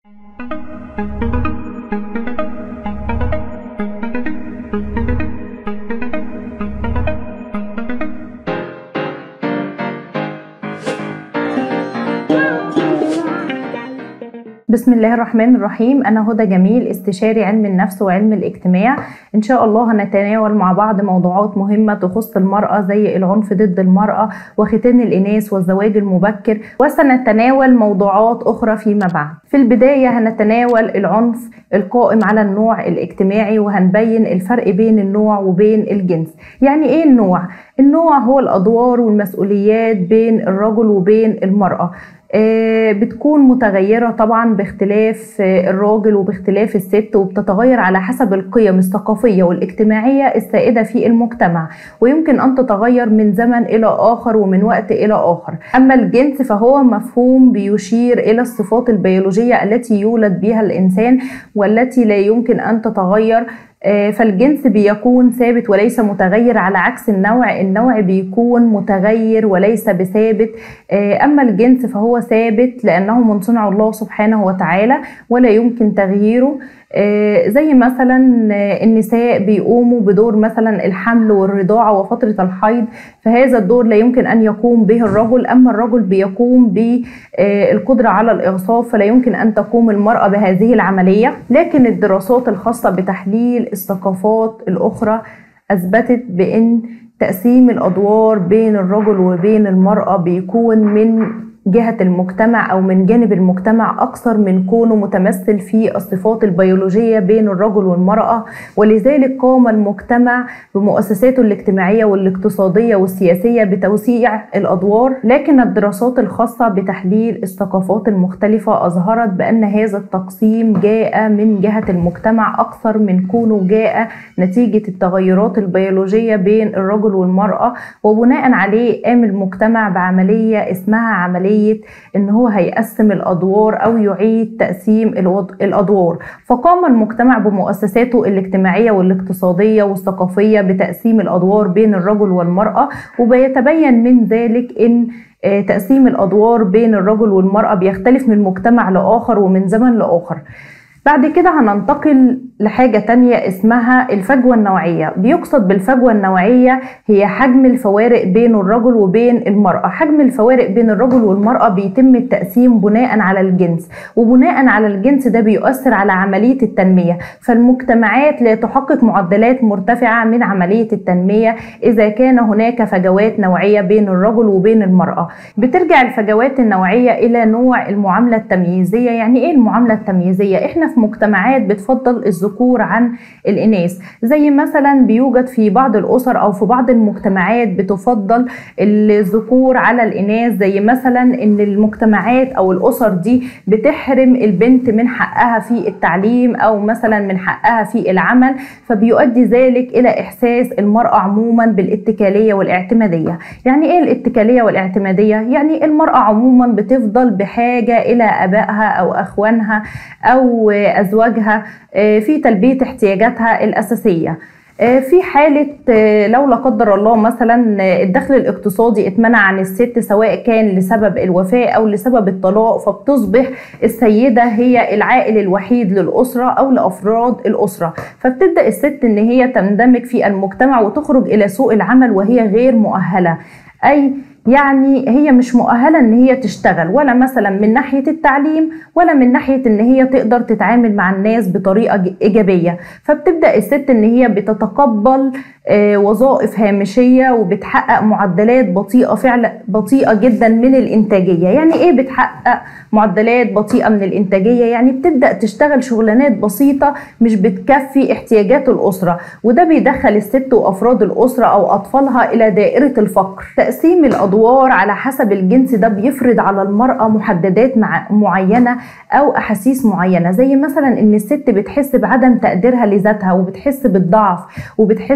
بسم الله الرحمن الرحيم أنا هدى جميل استشاري علم النفس وعلم الاجتماع إن شاء الله هنتناول مع بعض موضوعات مهمة تخص المرأة زي العنف ضد المرأة وختان الإناث والزواج المبكر وسنتناول موضوعات أخرى فيما بعد في البداية هنتناول العنف القائم على النوع الاجتماعي وهنبين الفرق بين النوع وبين الجنس يعني إيه النوع؟ النوع هو الأدوار والمسؤوليات بين الرجل وبين المرأة بتكون متغيرة طبعا باختلاف الراجل وباختلاف الست وبتتغير على حسب القيم الثقافية والاجتماعية السائدة في المجتمع ويمكن أن تتغير من زمن إلى آخر ومن وقت إلى آخر أما الجنس فهو مفهوم بيشير إلى الصفات البيولوجية التي يولد بها الإنسان والتي لا يمكن أن تتغير فالجنس بيكون ثابت وليس متغير على عكس النوع النوع بيكون متغير وليس بثابت أما الجنس فهو ثابت لأنه من صنع الله سبحانه وتعالى ولا يمكن تغييره زي مثلا النساء بيقوموا بدور مثلا الحمل والرضاعة وفترة الحيض فهذا الدور لا يمكن أن يقوم به الرجل أما الرجل بيقوم بالقدرة على الإغصاب فلا يمكن أن تقوم المرأة بهذه العملية لكن الدراسات الخاصة بتحليل الثقافات الأخرى أثبتت بأن تقسيم الأدوار بين الرجل وبين المرأة بيكون من جهة المجتمع أو من جانب المجتمع أكثر من كونه متمثل في الصفات البيولوجية بين الرجل والمرأة ولذلك قام المجتمع بمؤسساته الاجتماعية والاقتصادية والسياسية بتوسيع الأدوار لكن الدراسات الخاصة بتحليل الثقافات المختلفة أظهرت بأن هذا التقسيم جاء من جهة المجتمع أكثر من كونه جاء نتيجة التغيرات البيولوجية بين الرجل والمرأة وبناء عليه قام المجتمع بعملية اسمها عملية عملية ان هو هيقسم الادوار او يعيد تقسيم الادوار فقام المجتمع بمؤسساته الاجتماعية والاقتصادية والثقافية بتقسيم الادوار بين الرجل والمرأة وبيتبين من ذلك ان تقسيم الادوار بين الرجل والمرأة بيختلف من مجتمع لاخر ومن زمن لاخر بعد كده هننتقل لحاجة تانية اسمها الفجوة النوعية بيقصد بالفجوة النوعية هي حجم الفوارق بين الرجل وبين المرأة حجم الفوارق بين الرجل والمرأة بيتم التقسيم بناء على الجنس وبناء على الجنس ده بيؤثر على عملية التنمية فالمجتمعات لا تحقق معدلات مرتفعة من عملية التنمية إذا كان هناك فجوات نوعية بين الرجل وبين المرأة بترجع الفجوات النوعية إلى نوع المعاملة التمييزية يعني إيه المعاملة التمييزية؟ إحنا في مجتمعات بتفضل الذكور عن الإناث زي مثلا بيوجد في بعض الأسر أو في بعض المجتمعات بتفضل الذكور على الإناث زي مثلا إن المجتمعات أو الأسر دي بتحرم البنت من حقها في التعليم أو مثلا من حقها في العمل فبيؤدي ذلك إلى إحساس المرأة عموما بالاتكالية والاعتمادية يعني إيه الاتكالية والاعتمادية؟ يعني المرأة عموما بتفضل بحاجة إلى أبائها أو أخوانها أو أزواجها في تلبية احتياجاتها الأساسية في حالة لو لا قدر الله مثلا الدخل الاقتصادي اتمنع عن الست سواء كان لسبب الوفاة أو لسبب الطلاق فبتصبح السيدة هي العائل الوحيد للأسرة أو لأفراد الأسرة فبتبدأ الست إن هي تندمج في المجتمع وتخرج إلى سوق العمل وهي غير مؤهلة أي يعني هي مش مؤهلة ان هي تشتغل ولا مثلا من ناحية التعليم ولا من ناحية ان هي تقدر تتعامل مع الناس بطريقة ايجابية فبتبدأ الست ان هي بتتقبل وظائف هامشية وبتحقق معدلات بطيئة فعلا بطيئة جدا من الانتاجية يعني ايه بتحقق معدلات بطيئة من الانتاجية يعني بتبدأ تشتغل شغلانات بسيطة مش بتكفي احتياجات الأسرة وده بيدخل الست وأفراد الأسرة أو أطفالها إلى دائرة الفقر تقسيم الأدوار على حسب الجنس ده بيفرض على المرأة محددات مع معينة أو أحاسيس معينة زي مثلا إن الست بتحس بعدم تقديرها لذاتها وبتحس بالضعف وبتحس بالحاجة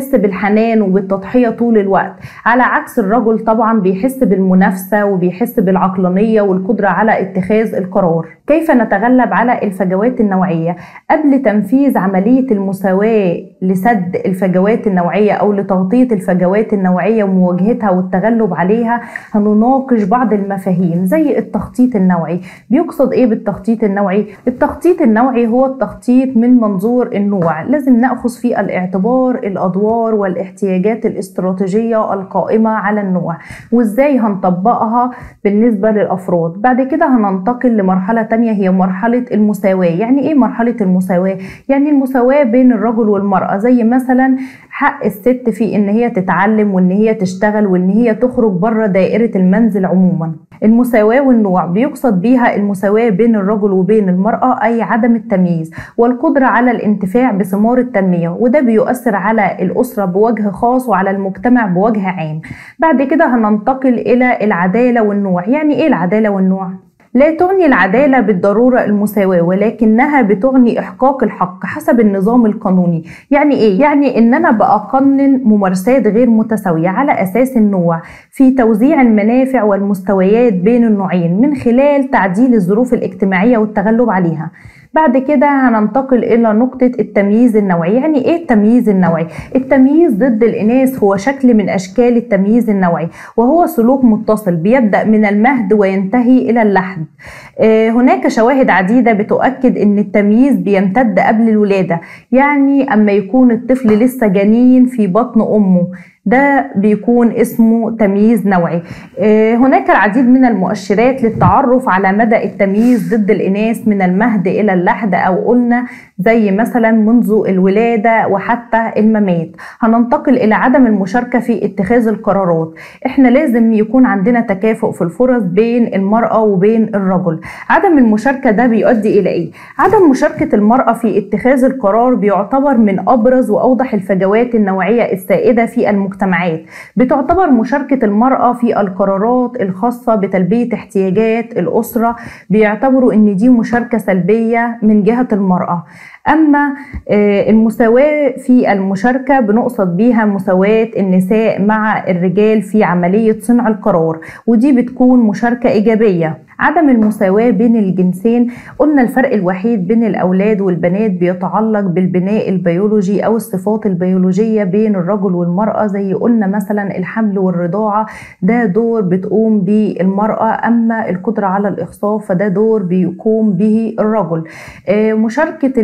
بالحنان وبالتضحية طول الوقت على عكس الرجل طبعا بيحس بالمنافسة وبيحس بالعقلانية والقدرة على اتخاذ القرار كيف نتغلب على الفجوات النوعية قبل تنفيذ عملية المساواة لسد الفجوات النوعية أو لتغطية الفجوات النوعية ومواجهتها والتغلب عليها هنناقش بعض المفاهيم زي التخطيط النوعي بيقصد إيه بالتخطيط النوعي؟ التخطيط النوعي هو التخطيط من منظور النوع لازم نأخذ في الاعتبار الأدوار والاحتياجات الاستراتيجية القائمة على النوع وإزاي هنطبقها بالنسبة للأفراد بعد كده هننتقل لمرحلة تانية هي مرحلة المساواة يعني إيه مرحلة المساواة؟ يعني المساواة بين الرجل والمرأة زي مثلا حق الست في ان هي تتعلم وان هي تشتغل وان هي تخرج بره دائره المنزل عموما المساواه والنوع بيقصد بيها المساواه بين الرجل وبين المراه اي عدم التمييز والقدره على الانتفاع بثمار التنميه وده بيؤثر على الاسره بوجه خاص وعلى المجتمع بوجه عام بعد كده هننتقل الى العداله والنوع يعني ايه العداله والنوع لا تعني العدالة بالضرورة المساواة ولكنها بتعني إحقاق الحق حسب النظام القانوني يعني إيه؟ يعني إن أنا بقنن ممارسات غير متساوية على أساس النوع في توزيع المنافع والمستويات بين النوعين من خلال تعديل الظروف الاجتماعية والتغلب عليها بعد كده هننتقل إلى نقطة التمييز النوعي يعني إيه التمييز النوعي؟ التمييز ضد الإناث هو شكل من أشكال التمييز النوعي وهو سلوك متصل بيبدأ من المهد وينتهي إلى اللحد آه، هناك شواهد عديدة بتؤكد أن التمييز بيمتد قبل الولادة يعني أما يكون الطفل لسه جنين في بطن أمه ده بيكون اسمه تمييز نوعي آه، هناك العديد من المؤشرات للتعرف على مدى التمييز ضد الإناث من المهد إلى اللحد أو قلنا زي مثلا منذ الولادة وحتى الممات هننتقل إلى عدم المشاركة في اتخاذ القرارات احنا لازم يكون عندنا تكافؤ في الفرص بين المرأة وبين الرجل عدم المشاركة ده بيؤدي إلى إيه؟ عدم مشاركة المرأة في اتخاذ القرار بيعتبر من أبرز وأوضح الفجوات النوعية السائدة في المجتمعات بتعتبر مشاركة المرأة في القرارات الخاصة بتلبية احتياجات الأسرة بيعتبروا إن دي مشاركة سلبية من جهة المرأة أما آه، المساواة في المشاركة بنقصد بيها مساواة النساء مع الرجال في عملية صنع القرار ودي بتكون مشاركة إيجابية عدم المساواة بين الجنسين قلنا الفرق الوحيد بين الأولاد والبنات بيتعلق بالبناء البيولوجي أو الصفات البيولوجية بين الرجل والمرأة زي قلنا مثلا الحمل والرضاعة ده دور بتقوم به المرأة أما القدرة على الإخصاب فده دور بيقوم به الرجل آه، مشاركة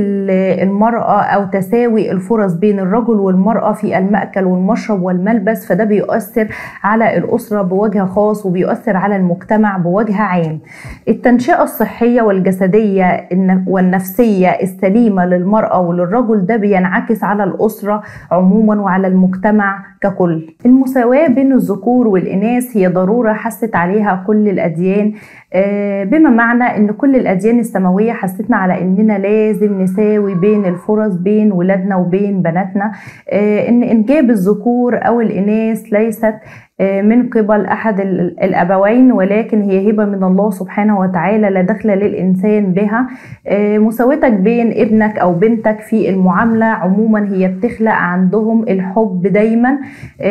المرأة أو تساوي الفرص بين الرجل والمرأة في المأكل والمشرب والملبس فده بيؤثر على الأسرة بوجه خاص وبيؤثر على المجتمع بوجه عام التنشئة الصحية والجسدية والنفسية السليمة للمرأة وللرجل ده بينعكس على الأسرة عموما وعلى المجتمع ككل المساواة بين الذكور والإناث هي ضرورة حست عليها كل الأديان آه، بما معنى ان كل الاديان السماويه حستنا على اننا لازم نساوي بين الفرص بين ولادنا وبين بناتنا آه، ان انجاب الذكور او الاناث ليست آه، من قبل احد الابوين ولكن هي هبه من الله سبحانه وتعالى لا دخل للانسان بها مساواتك بين ابنك او بنتك في المعامله عموما هي بتخلق عندهم الحب دايما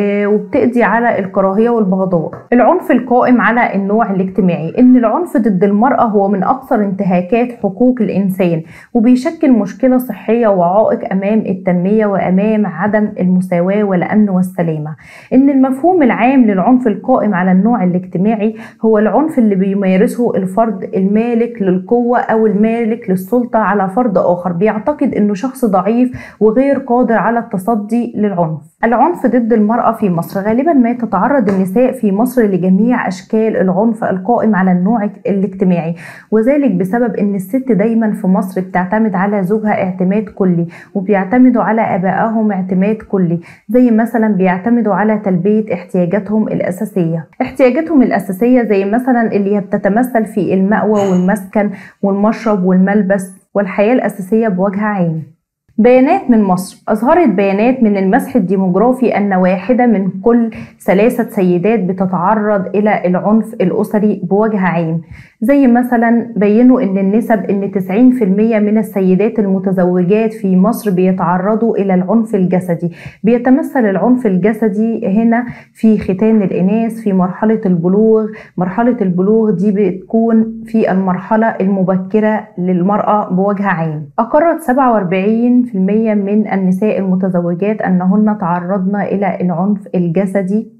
وبتقضي على الكراهيه والبغضاء العنف القائم على النوع الاجتماعي ان العنف ضد المرأة هو من أكثر انتهاكات حقوق الإنسان وبيشكل مشكلة صحية وعائق أمام التنمية وأمام عدم المساواة والأمن والسلامة إن المفهوم العام للعنف القائم على النوع الاجتماعي هو العنف اللي بيمارسه الفرد المالك للقوة أو المالك للسلطة على فرد آخر بيعتقد إنه شخص ضعيف وغير قادر على التصدي للعنف العنف ضد المرأة في مصر غالبا ما تتعرض النساء في مصر لجميع أشكال العنف القائم على النوع النوع الاجتماعي وذلك بسبب ان الست دايما في مصر بتعتمد على زوجها اعتماد كلي وبيعتمدوا على ابائهم اعتماد كلي زي مثلا بيعتمدوا على تلبيه احتياجاتهم الاساسيه احتياجاتهم الاساسيه زي مثلا اللي هي بتتمثل في المأوى والمسكن والمشرب والملبس والحياه الاساسيه بوجه عام بيانات من مصر أظهرت بيانات من المسح الديموغرافي أن واحدة من كل ثلاثة سيدات بتتعرض إلى العنف الأسري بوجه عام زي مثلا بينوا أن النسب أن 90% من السيدات المتزوجات في مصر بيتعرضوا إلى العنف الجسدي بيتمثل العنف الجسدي هنا في ختان الإناث في مرحلة البلوغ مرحلة البلوغ دي بتكون في المرحلة المبكرة للمرأة بوجه عام أقرت 47 من النساء المتزوجات أنهن تعرضن إلى العنف الجسدي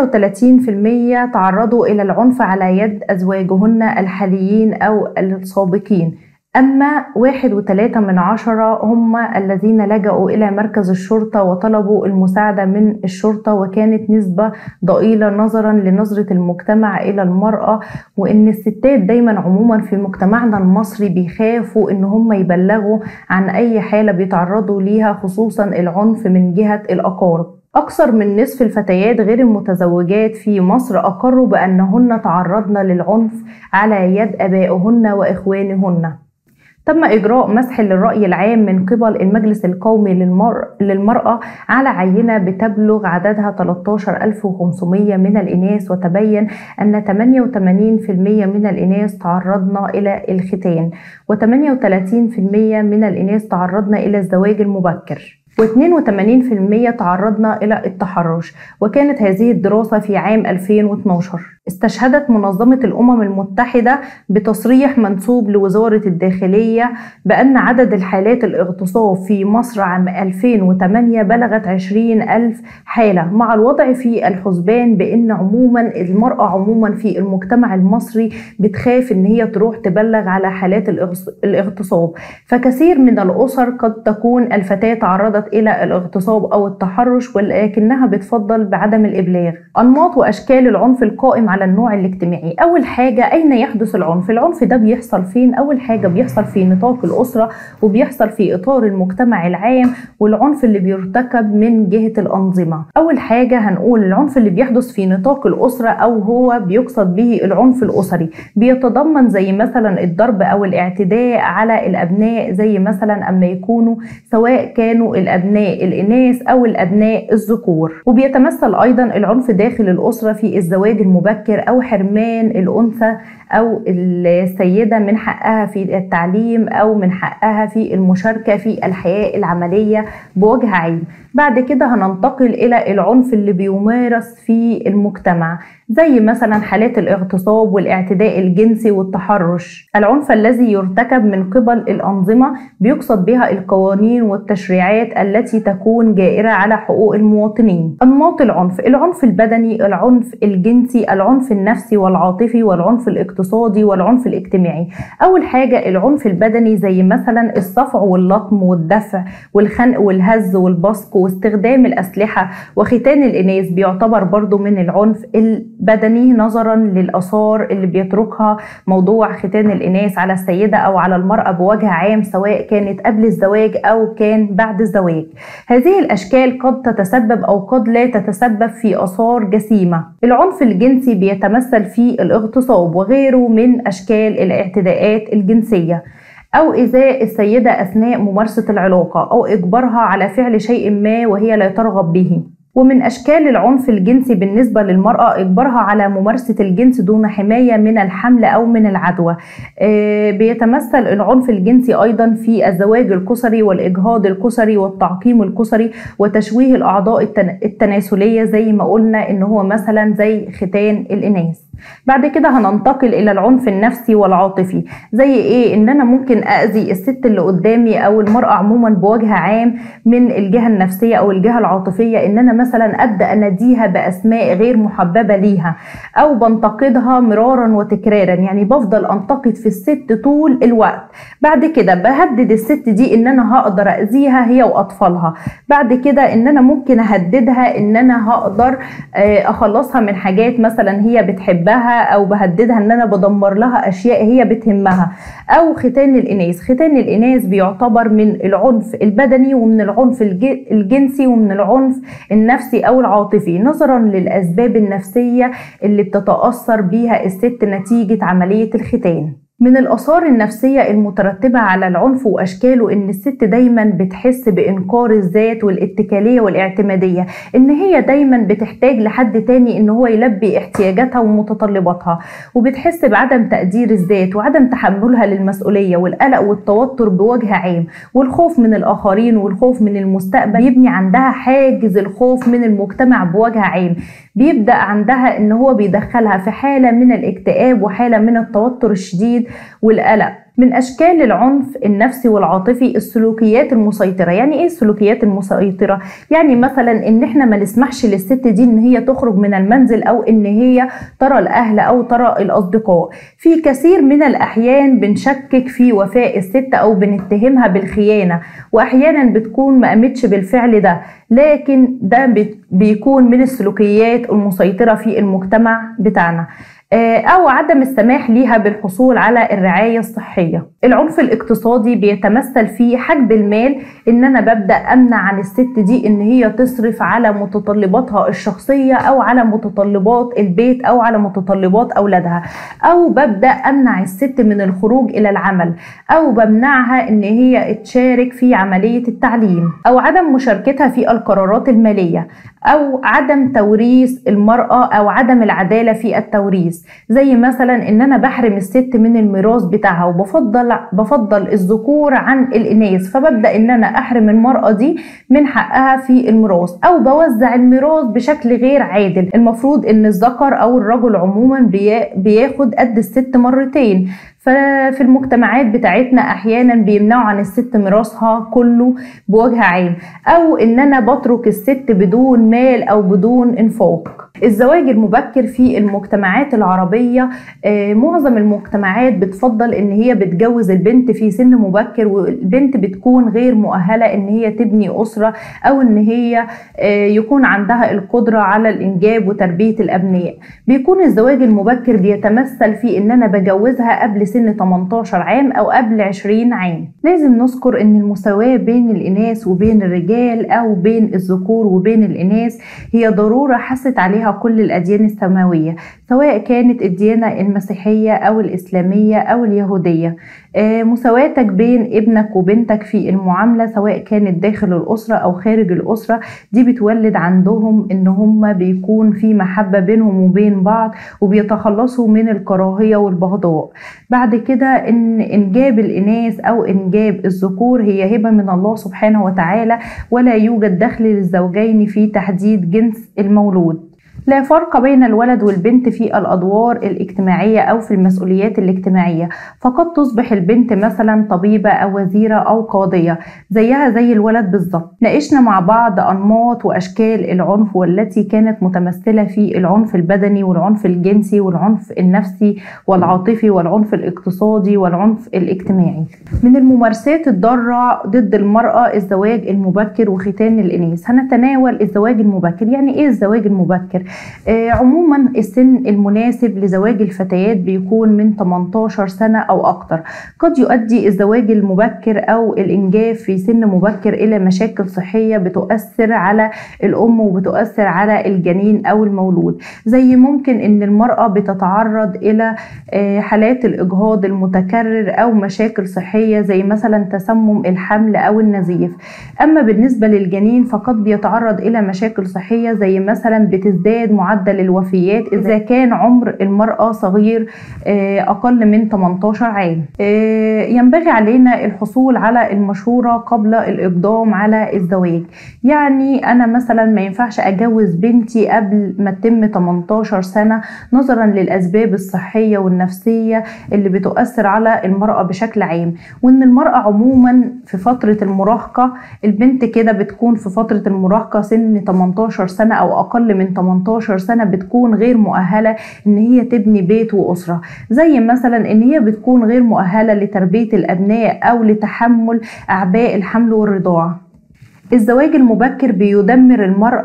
33% تعرضوا إلى العنف على يد أزواجهن الحاليين أو السابقين أما واحد وثلاثة من عشرة هم الذين لجأوا إلى مركز الشرطة وطلبوا المساعدة من الشرطة وكانت نسبة ضئيلة نظرا لنظرة المجتمع إلى المرأة وإن الستات دايما عموما في مجتمعنا المصري بيخافوا إن هم يبلغوا عن أي حالة بيتعرضوا ليها خصوصا العنف من جهة الأقارب أكثر من نصف الفتيات غير المتزوجات في مصر أقروا بأنهن تعرضن للعنف على يد أبائهن وإخوانهن تم إجراء مسح للرأي العام من قبل المجلس القومي للمر... للمرأة على عينة بتبلغ عددها 13500 من الإناث وتبين أن 88% من الإناث تعرضن إلى الختان و38% من الإناث تعرضن إلى الزواج المبكر و82% تعرضنا إلى التحرش وكانت هذه الدراسة في عام 2012 استشهدت منظمة الأمم المتحدة بتصريح منسوب لوزارة الداخلية بأن عدد الحالات الاغتصاب في مصر عام 2008 بلغت 20 ألف حالة مع الوضع في الحسبان بأن عموما المرأة عموما في المجتمع المصري بتخاف أن هي تروح تبلغ على حالات الاغتصاب فكثير من الأسر قد تكون الفتاة تعرضت إلى الاغتصاب أو التحرش ولكنها بتفضل بعدم الإبلاغ أنماط وأشكال العنف القائم على النوع الاجتماعي أول حاجة أين يحدث العنف العنف ده بيحصل فين أول حاجة بيحصل في نطاق الأسرة وبيحصل في إطار المجتمع العام والعنف اللي بيرتكب من جهة الأنظمة أول حاجة هنقول العنف اللي بيحدث في نطاق الأسرة أو هو بيقصد به العنف الأسري بيتضمن زي مثلا الضرب أو الاعتداء على الأبناء زي مثلا أما يكونوا سواء كانوا الأبناء الإناث أو الأبناء الذكور وبيتمثل أيضا العنف داخل الأسرة في الزواج المبكر المبكر أو حرمان الأنثى أو السيدة من حقها في التعليم أو من حقها في المشاركة في الحياة العملية بوجه عام بعد كده هننتقل إلى العنف اللي بيمارس في المجتمع زي مثلا حالات الاغتصاب والاعتداء الجنسي والتحرش العنف الذي يرتكب من قبل الأنظمة بيقصد بها القوانين والتشريعات التي تكون جائرة على حقوق المواطنين أنماط العنف العنف البدني العنف الجنسي العنف النفسي والعاطفي والعنف الاقتصادي والعنف الاجتماعي أول حاجة العنف البدني زي مثلا الصفع واللطم والدفع والخنق والهز والبصق واستخدام الأسلحة وختان الإناث بيعتبر برضو من العنف البدني نظرا للآثار اللي بيتركها موضوع ختان الإناث على السيدة أو على المرأة بوجه عام سواء كانت قبل الزواج أو كان بعد الزواج هذه الأشكال قد تتسبب أو قد لا تتسبب في آثار جسيمة العنف الجنسي بيتمثل في الاغتصاب وغيره من أشكال الاعتداءات الجنسية أو إيذاء السيدة أثناء ممارسة العلاقة أو إجبارها على فعل شيء ما وهي لا ترغب به ومن أشكال العنف الجنسي بالنسبة للمرأة إجبارها على ممارسة الجنس دون حماية من الحمل أو من العدوى آه، بيتمثل العنف الجنسي أيضا في الزواج القسري والإجهاض القسري والتعقيم القسري وتشويه الأعضاء التناسلية زي ما قلنا إن هو مثلا زي ختان الإناث بعد كده هننتقل الى العنف النفسي والعاطفي زي ايه ان انا ممكن اذي الست اللي قدامي او المراه عموما بوجه عام من الجهه النفسيه او الجهه العاطفيه ان انا مثلا ابدا اناديها باسماء غير محببه ليها او بنتقدها مرارا وتكرارا يعني بفضل انتقد في الست طول الوقت بعد كده بهدد الست دي ان انا هقدر اذيها هي واطفالها بعد كده ان انا ممكن اهددها ان انا هقدر آه، اخلصها من حاجات مثلا هي بتحبها او بهددها ان انا بدمر لها اشياء هي بتهمها او ختان الاناث ختان الاناث بيعتبر من العنف البدني ومن العنف الجنسي ومن العنف النفسي او العاطفي نظرا للاسباب النفسيه اللي بتتاثر بيها الست نتيجه عمليه الختان من الآثار النفسية المترتبة على العنف وأشكاله إن الست دايما بتحس بإنكار الذات والاتكالية والاعتمادية إن هي دايما بتحتاج لحد تاني إن هو يلبي احتياجاتها ومتطلباتها وبتحس بعدم تقدير الذات وعدم تحملها للمسؤولية والقلق والتوتر بوجه عام والخوف من الآخرين والخوف من المستقبل يبني عندها حاجز الخوف من المجتمع بوجه عام بيبدأ عندها إن هو بيدخلها في حالة من الاكتئاب وحالة من التوتر الشديد والقلق من اشكال العنف النفسي والعاطفي السلوكيات المسيطره يعني ايه السلوكيات المسيطره يعني مثلا ان احنا ما نسمحش للست دي ان هي تخرج من المنزل او ان هي ترى الاهل او ترى الاصدقاء في كثير من الاحيان بنشكك في وفاء الست او بنتهمها بالخيانه واحيانا بتكون ما قامتش بالفعل ده لكن ده بيكون من السلوكيات المسيطره في المجتمع بتاعنا آه، أو عدم السماح ليها بالحصول على الرعاية الصحية العنف الاقتصادي بيتمثل في حجب المال إن أنا ببدأ أمنع عن الست دي إن هي تصرف على متطلباتها الشخصية أو على متطلبات البيت أو على متطلبات أولادها أو ببدأ أمنع الست من الخروج إلى العمل أو بمنعها إن هي تشارك في عملية التعليم أو عدم مشاركتها في القرارات المالية أو عدم توريث المرأة أو عدم العدالة في التوريث زي مثلا ان انا بحرم الست من الميراث بتاعها وبفضل بفضل الذكور عن الاناث فببدا ان انا احرم المراه دي من حقها في الميراث او بوزع الميراث بشكل غير عادل المفروض ان الذكر او الرجل عموما بياخد قد الست مرتين ففي المجتمعات بتاعتنا احيانا بيمنعوا عن الست ميراثها كله بوجه عام او ان انا بترك الست بدون مال او بدون انفاق الزواج المبكر في المجتمعات العربية آه، معظم المجتمعات بتفضل ان هي بتجوز البنت في سن مبكر والبنت بتكون غير مؤهلة ان هي تبني اسرة او ان هي آه، يكون عندها القدرة على الانجاب وتربية الابناء بيكون الزواج المبكر بيتمثل في ان انا بجوزها قبل سن 18 عام أو قبل 20 عام لازم نذكر أن المساواة بين الإناث وبين الرجال أو بين الذكور وبين الإناث هي ضرورة حست عليها كل الأديان السماوية سواء كانت الديانة المسيحية أو الإسلامية أو اليهودية آه، مساواتك بين ابنك وبنتك في المعاملة سواء كانت داخل الأسرة أو خارج الأسرة دي بتولد عندهم إن هم بيكون في محبة بينهم وبين بعض وبيتخلصوا من الكراهية والبغضاء بعد كده إن إنجاب الإناث أو إنجاب الذكور هي هبة من الله سبحانه وتعالى ولا يوجد دخل للزوجين في تحديد جنس المولود لا فرق بين الولد والبنت في الأدوار الاجتماعية أو في المسؤوليات الاجتماعية فقد تصبح البنت مثلا طبيبة أو وزيرة أو قاضية زيها زي الولد بالظبط ناقشنا مع بعض أنماط وأشكال العنف والتي كانت متمثلة في العنف البدني والعنف الجنسي والعنف النفسي والعاطفي والعنف الاقتصادي والعنف الاجتماعي من الممارسات الضارة ضد المرأة الزواج المبكر وختان الإناث هنتناول الزواج المبكر يعني إيه الزواج المبكر آه، عموما السن المناسب لزواج الفتيات بيكون من 18 سنة أو أكتر قد يؤدي الزواج المبكر أو الإنجاب في سن مبكر إلى مشاكل صحية بتؤثر على الأم وبتؤثر على الجنين أو المولود زي ممكن إن المرأة بتتعرض إلى آه، حالات الإجهاض المتكرر أو مشاكل صحية زي مثلا تسمم الحمل أو النزيف أما بالنسبة للجنين فقد بيتعرض إلى مشاكل صحية زي مثلا بتزداد يزداد معدل الوفيات إذا كان عمر المرأة صغير آه، أقل من 18 عام آه، ينبغي علينا الحصول على المشورة قبل الإقدام على الزواج يعني أنا مثلا ما ينفعش أجوز بنتي قبل ما تتم 18 سنة نظرا للأسباب الصحية والنفسية اللي بتؤثر على المرأة بشكل عام وإن المرأة عموما في فترة المراهقة البنت كده بتكون في فترة المراهقة سن 18 سنة أو أقل من 18 18 سنة بتكون غير مؤهلة ان هي تبني بيت واسرة زي مثلا ان هي بتكون غير مؤهلة لتربية الابناء او لتحمل اعباء الحمل والرضاعة الزواج المبكر بيدمر المرأة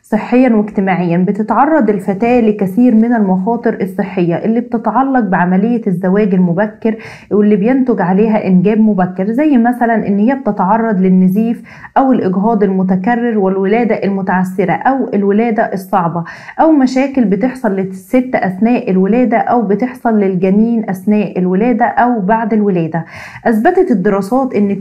صحيا واجتماعيا بتتعرض الفتاة لكثير من المخاطر الصحية اللي بتتعلق بعملية الزواج المبكر واللي بينتج عليها إنجاب مبكر زي مثلا إن هي بتتعرض للنزيف أو الإجهاض المتكرر والولادة المتعسرة أو الولادة الصعبة أو مشاكل بتحصل للست أثناء الولادة أو بتحصل للجنين أثناء الولادة أو بعد الولادة أثبتت الدراسات إن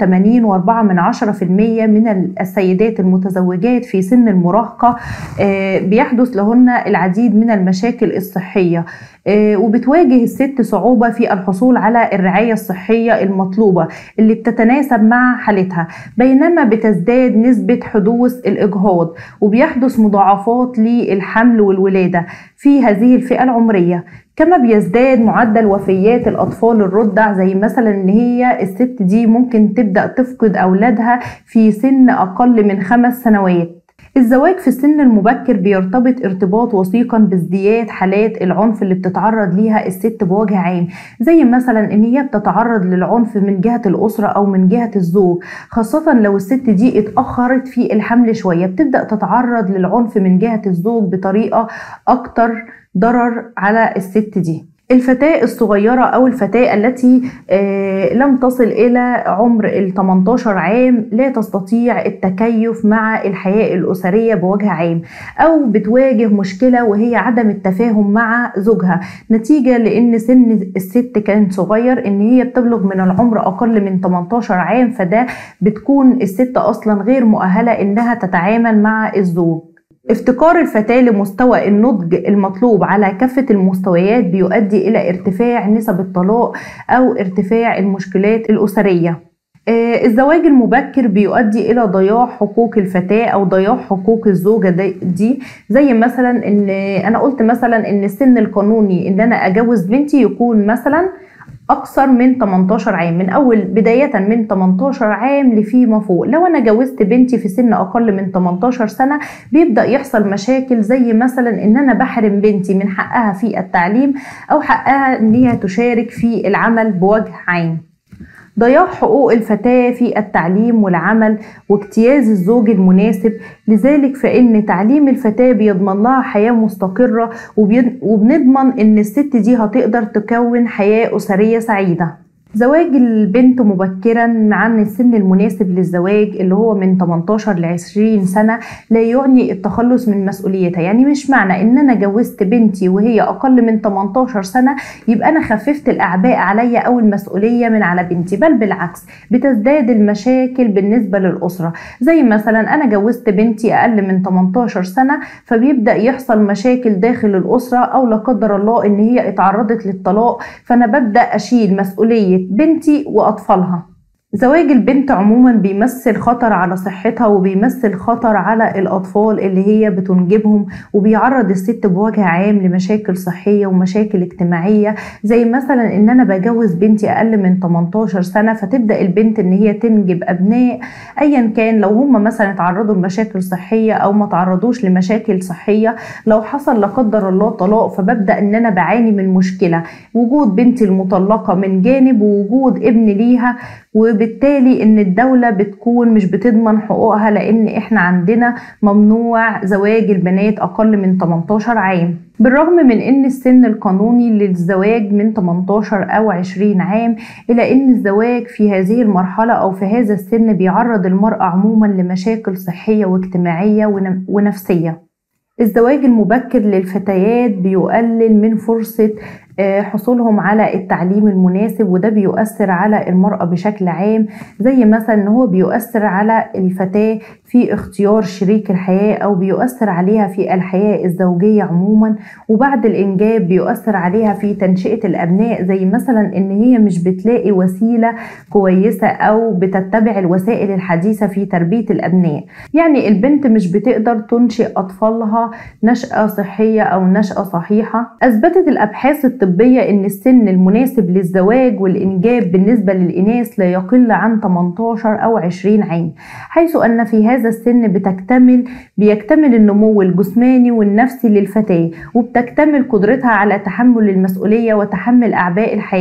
88.4% من السيدات المتزوجات في سن المراهقة آه، بيحدث لهن العديد من المشاكل الصحية آه، وبتواجه الست صعوبة في الحصول على الرعاية الصحية المطلوبة اللي بتتناسب مع حالتها بينما بتزداد نسبة حدوث الإجهاض وبيحدث مضاعفات للحمل والولادة في هذه الفئة العمرية كما بيزداد معدل وفيات الأطفال الرضع زي مثلا إن هي الست دي ممكن تبدأ تفقد أولادها في سن أقل من خمس سنوات الزواج في السن المبكر بيرتبط ارتباط وثيقا بازدياد حالات العنف اللي بتتعرض ليها الست بوجه عام زي مثلا ان هي بتتعرض للعنف من جهة الأسرة أو من جهة الزوج خاصة لو الست دي اتأخرت في الحمل شوية بتبدأ تتعرض للعنف من جهة الزوج بطريقة أكتر ضرر على الست دي الفتاة الصغيرة أو الفتاة التي آه، لم تصل إلى عمر ال 18 عام لا تستطيع التكيف مع الحياة الأسرية بوجه عام أو بتواجه مشكلة وهي عدم التفاهم مع زوجها نتيجة لأن سن الست كان صغير إن هي بتبلغ من العمر أقل من 18 عام فده بتكون الست أصلا غير مؤهلة إنها تتعامل مع الزوج افتقار الفتاة لمستوى النضج المطلوب على كافة المستويات بيؤدي إلى ارتفاع نسب الطلاق أو ارتفاع المشكلات الأسرية آه، الزواج المبكر بيؤدي الى ضياع حقوق الفتاه او ضياع حقوق الزوجه دي زي مثلا ان انا قلت مثلا ان السن القانوني ان انا اجوز بنتي يكون مثلا اكثر من 18 عام من اول بدايه من 18 عام لفيما فوق لو انا جوزت بنتي في سن اقل من 18 سنه بيبدا يحصل مشاكل زي مثلا ان انا بحرم بنتي من حقها في التعليم او حقها ان هي تشارك في العمل بوجه عام ضياع حقوق الفتاة في التعليم والعمل واجتياز الزوج المناسب لذلك فإن تعليم الفتاة بيضمن لها حياة مستقرة وبنضمن إن الست دي هتقدر تكون حياة أسرية سعيدة زواج البنت مبكرا عن السن المناسب للزواج اللي هو من 18 ل 20 سنة لا يعني التخلص من مسؤوليتها يعني مش معنى ان انا جوزت بنتي وهي اقل من 18 سنة يبقى انا خففت الاعباء عليا او المسؤولية من على بنتي بل بالعكس بتزداد المشاكل بالنسبة للأسرة زي مثلا انا جوزت بنتي اقل من 18 سنة فبيبدأ يحصل مشاكل داخل الأسرة او لا قدر الله ان هي اتعرضت للطلاق فانا ببدأ اشيل مسؤولية بنتي وأطفالها زواج البنت عموما بيمثل خطر على صحتها وبيمثل خطر على الأطفال اللي هي بتنجبهم وبيعرض الست بوجه عام لمشاكل صحية ومشاكل اجتماعية زي مثلا إن أنا بجوز بنتي أقل من 18 سنة فتبدأ البنت إن هي تنجب أبناء أيا كان لو هم مثلا اتعرضوا لمشاكل صحية أو ما تعرضوش لمشاكل صحية لو حصل لا قدر الله طلاق فببدأ إن أنا بعاني من مشكلة وجود بنتي المطلقة من جانب ووجود ابن ليها وبالتالي ان الدولة بتكون مش بتضمن حقوقها لان احنا عندنا ممنوع زواج البنات اقل من 18 عام بالرغم من ان السن القانوني للزواج من 18 او 20 عام الا ان الزواج في هذه المرحلة او في هذا السن بيعرض المرأة عموما لمشاكل صحية واجتماعية ونفسية الزواج المبكر للفتيات بيقلل من فرصة آه، حصولهم على التعليم المناسب وده بيؤثر على المرأة بشكل عام زي مثلا ان هو بيؤثر على الفتاة في اختيار شريك الحياة او بيؤثر عليها في الحياة الزوجية عموما وبعد الانجاب بيؤثر عليها في تنشئة الابناء زي مثلا ان هي مش بتلاقي وسيلة كويسة او بتتبع الوسائل الحديثة في تربية الابناء يعني البنت مش بتقدر تنشئ اطفالها نشأة صحية او نشأة صحيحة اثبتت الابحاث الطبية الطبية إن السن المناسب للزواج والإنجاب بالنسبة للإناث لا يقل عن 18 أو 20 عام حيث أن في هذا السن بتكتمل بيكتمل النمو الجسماني والنفسي للفتاة وبتكتمل قدرتها على تحمل المسؤولية وتحمل أعباء الحياة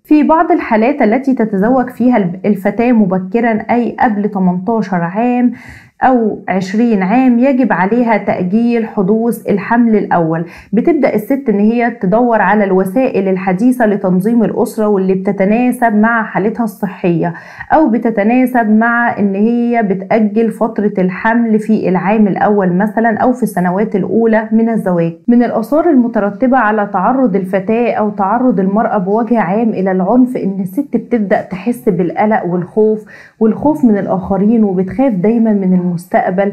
في بعض الحالات التي تتزوج فيها الفتاة مبكرا أي قبل 18 عام أو 20 عام يجب عليها تأجيل حدوث الحمل الأول بتبدأ الست إن هي تدور على الوسائل الحديثة لتنظيم الأسرة واللي بتتناسب مع حالتها الصحية أو بتتناسب مع إن هي بتأجل فترة الحمل في العام الأول مثلا أو في السنوات الأولى من الزواج من الآثار المترتبة على تعرض الفتاة أو تعرض المرأة بوجه عام إلى العنف إن الست بتبدأ تحس بالقلق والخوف والخوف من الآخرين وبتخاف دايما من المستقبل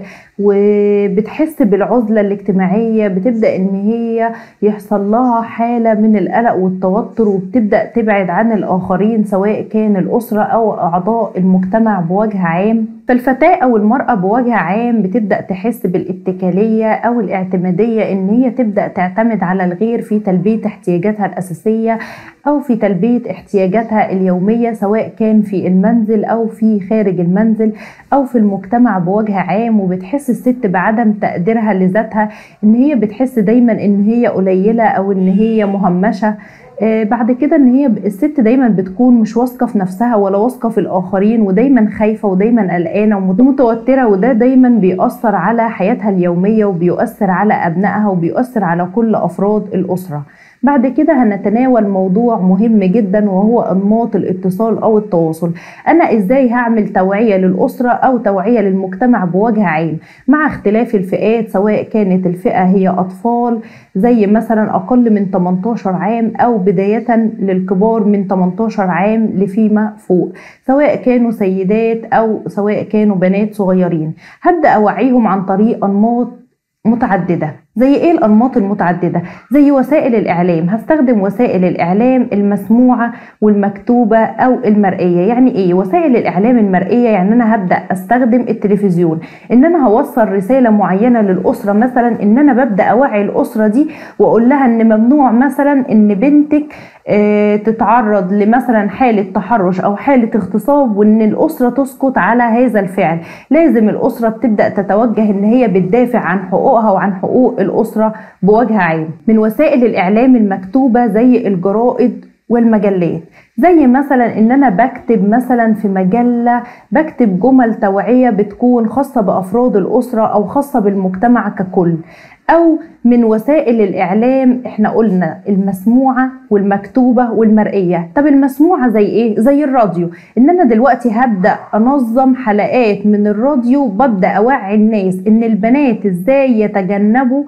وبتحس بالعزلة الاجتماعية بتبدأ إن هي يحصل لها حالة من القلق والتوتر وبتبدأ تبعد عن الآخرين سواء كان الأسرة أو أعضاء المجتمع بوجه عام فالفتاة أو المرأة بوجه عام بتبدأ تحس بالاتكالية أو الاعتمادية إن هي تبدأ تعتمد على الغير في تلبية احتياجاتها الأساسية أو في تلبية احتياجاتها اليومية سواء كان في المنزل أو في خارج المنزل أو في المجتمع بوجه عام وبتحس الست بعدم تقديرها لذاتها إن هي بتحس دايما إن هي قليلة أو إن هي مهمشة آه بعد كده ان هي الست دايما بتكون مش واثقه في نفسها ولا واثقه في الاخرين ودايما خايفه ودايما قلقانه ومتوتره وده دايما بيأثر على حياتها اليوميه وبيؤثر على ابنائها وبيؤثر على كل افراد الاسره بعد كده هنتناول موضوع مهم جدا وهو انماط الاتصال او التواصل انا ازاي هعمل توعيه للاسره او توعيه للمجتمع بوجه عام مع اختلاف الفئات سواء كانت الفئه هي اطفال زي مثلا اقل من 18 عام او بدايه للكبار من 18 عام لفيما فوق سواء كانوا سيدات او سواء كانوا بنات صغيرين هبدا اوعيهم عن طريق انماط متعدده زي ايه الانماط المتعدده زي وسائل الاعلام هستخدم وسائل الاعلام المسموعه والمكتوبه او المرئيه يعني ايه وسائل الاعلام المرئيه يعني انا هبدا استخدم التلفزيون ان انا هوصل رساله معينه للاسره مثلا ان انا ببدا اوعي الاسره دي واقول لها ان ممنوع مثلا ان بنتك اه تتعرض لمثلا حاله تحرش او حاله اغتصاب وان الاسره تسكت على هذا الفعل لازم الاسره بتبدا تتوجه ان هي بتدافع عن حقوقها وعن حقوق الأسرة بوجه عام من وسائل الإعلام المكتوبة زي الجرائد والمجلات زي مثلا ان انا بكتب مثلا في مجله بكتب جمل توعيه بتكون خاصه بافراد الاسره او خاصه بالمجتمع ككل او من وسائل الاعلام احنا قلنا المسموعه والمكتوبه والمرئيه طب المسموعه زي ايه زي الراديو ان انا دلوقتي هبدا انظم حلقات من الراديو ببدا اوعي الناس ان البنات ازاي يتجنبوا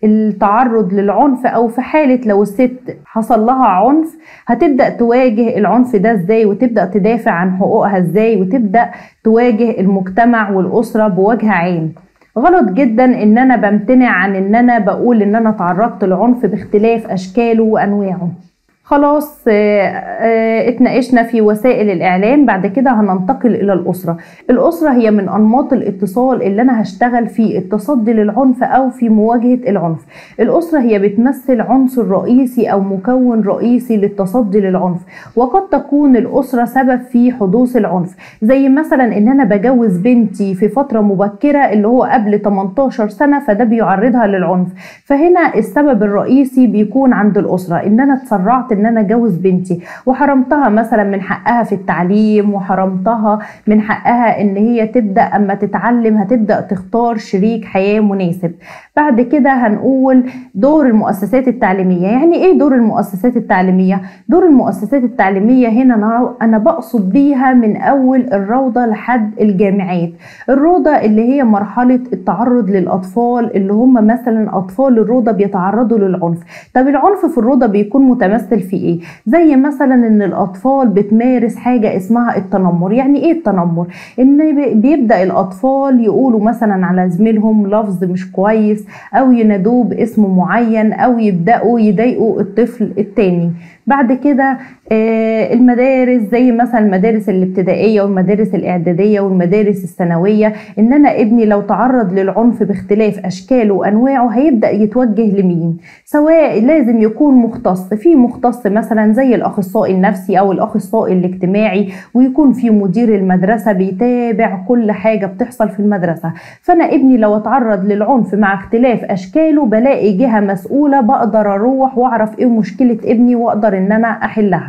التعرض للعنف او في حاله لو الست حصل لها عنف هتبدا تواجه العنف ده ازاي وتبدا تدافع عن حقوقها ازاي وتبدا تواجه المجتمع والاسره بوجه عام غلط جدا ان انا بمتنع عن ان انا بقول ان انا تعرضت لعنف باختلاف اشكاله وانواعه خلاص اتناقشنا في وسائل الاعلام بعد كده هننتقل الى الاسره الاسره هي من انماط الاتصال اللي انا هشتغل في التصدي للعنف او في مواجهه العنف الاسره هي بتمثل عنصر رئيسي او مكون رئيسي للتصدي للعنف وقد تكون الاسره سبب في حدوث العنف زي مثلا ان انا بجوز بنتي في فتره مبكره اللي هو قبل 18 سنه فده بيعرضها للعنف فهنا السبب الرئيسي بيكون عند الاسره ان انا اتسرعت ان انا اجوز بنتي وحرمتها مثلا من حقها في التعليم وحرمتها من حقها ان هي تبدا اما تتعلم هتبدا تختار شريك حياه مناسب بعد كده هنقول دور المؤسسات التعليميه يعني ايه دور المؤسسات التعليميه دور المؤسسات التعليميه هنا انا بقصد بيها من اول الروضه لحد الجامعات الروضه اللي هي مرحله التعرض للاطفال اللي هم مثلا اطفال الروضه بيتعرضوا للعنف طب العنف في الروضه بيكون متمثل في ايه زي مثلا ان الاطفال بتمارس حاجه اسمها التنمر يعني ايه التنمر ان بيبدا الاطفال يقولوا مثلا على زميلهم لفظ مش كويس او ينادوه باسم معين او يبداوا يضايقوا الطفل التاني بعد كده المدارس زي مثلا المدارس الابتدائيه والمدارس الاعداديه والمدارس الثانويه ان انا ابني لو تعرض للعنف باختلاف اشكاله وانواعه هيبدا يتوجه لمين سواء لازم يكون مختص في مختص مثلا زي الاخصائي النفسي او الاخصائي الاجتماعي ويكون في مدير المدرسه بيتابع كل حاجه بتحصل في المدرسه فانا ابني لو اتعرض للعنف مع اختلاف اشكاله بلاقي جهه مسؤوله بقدر اروح واعرف ايه مشكله ابني واقدر ان انا احلها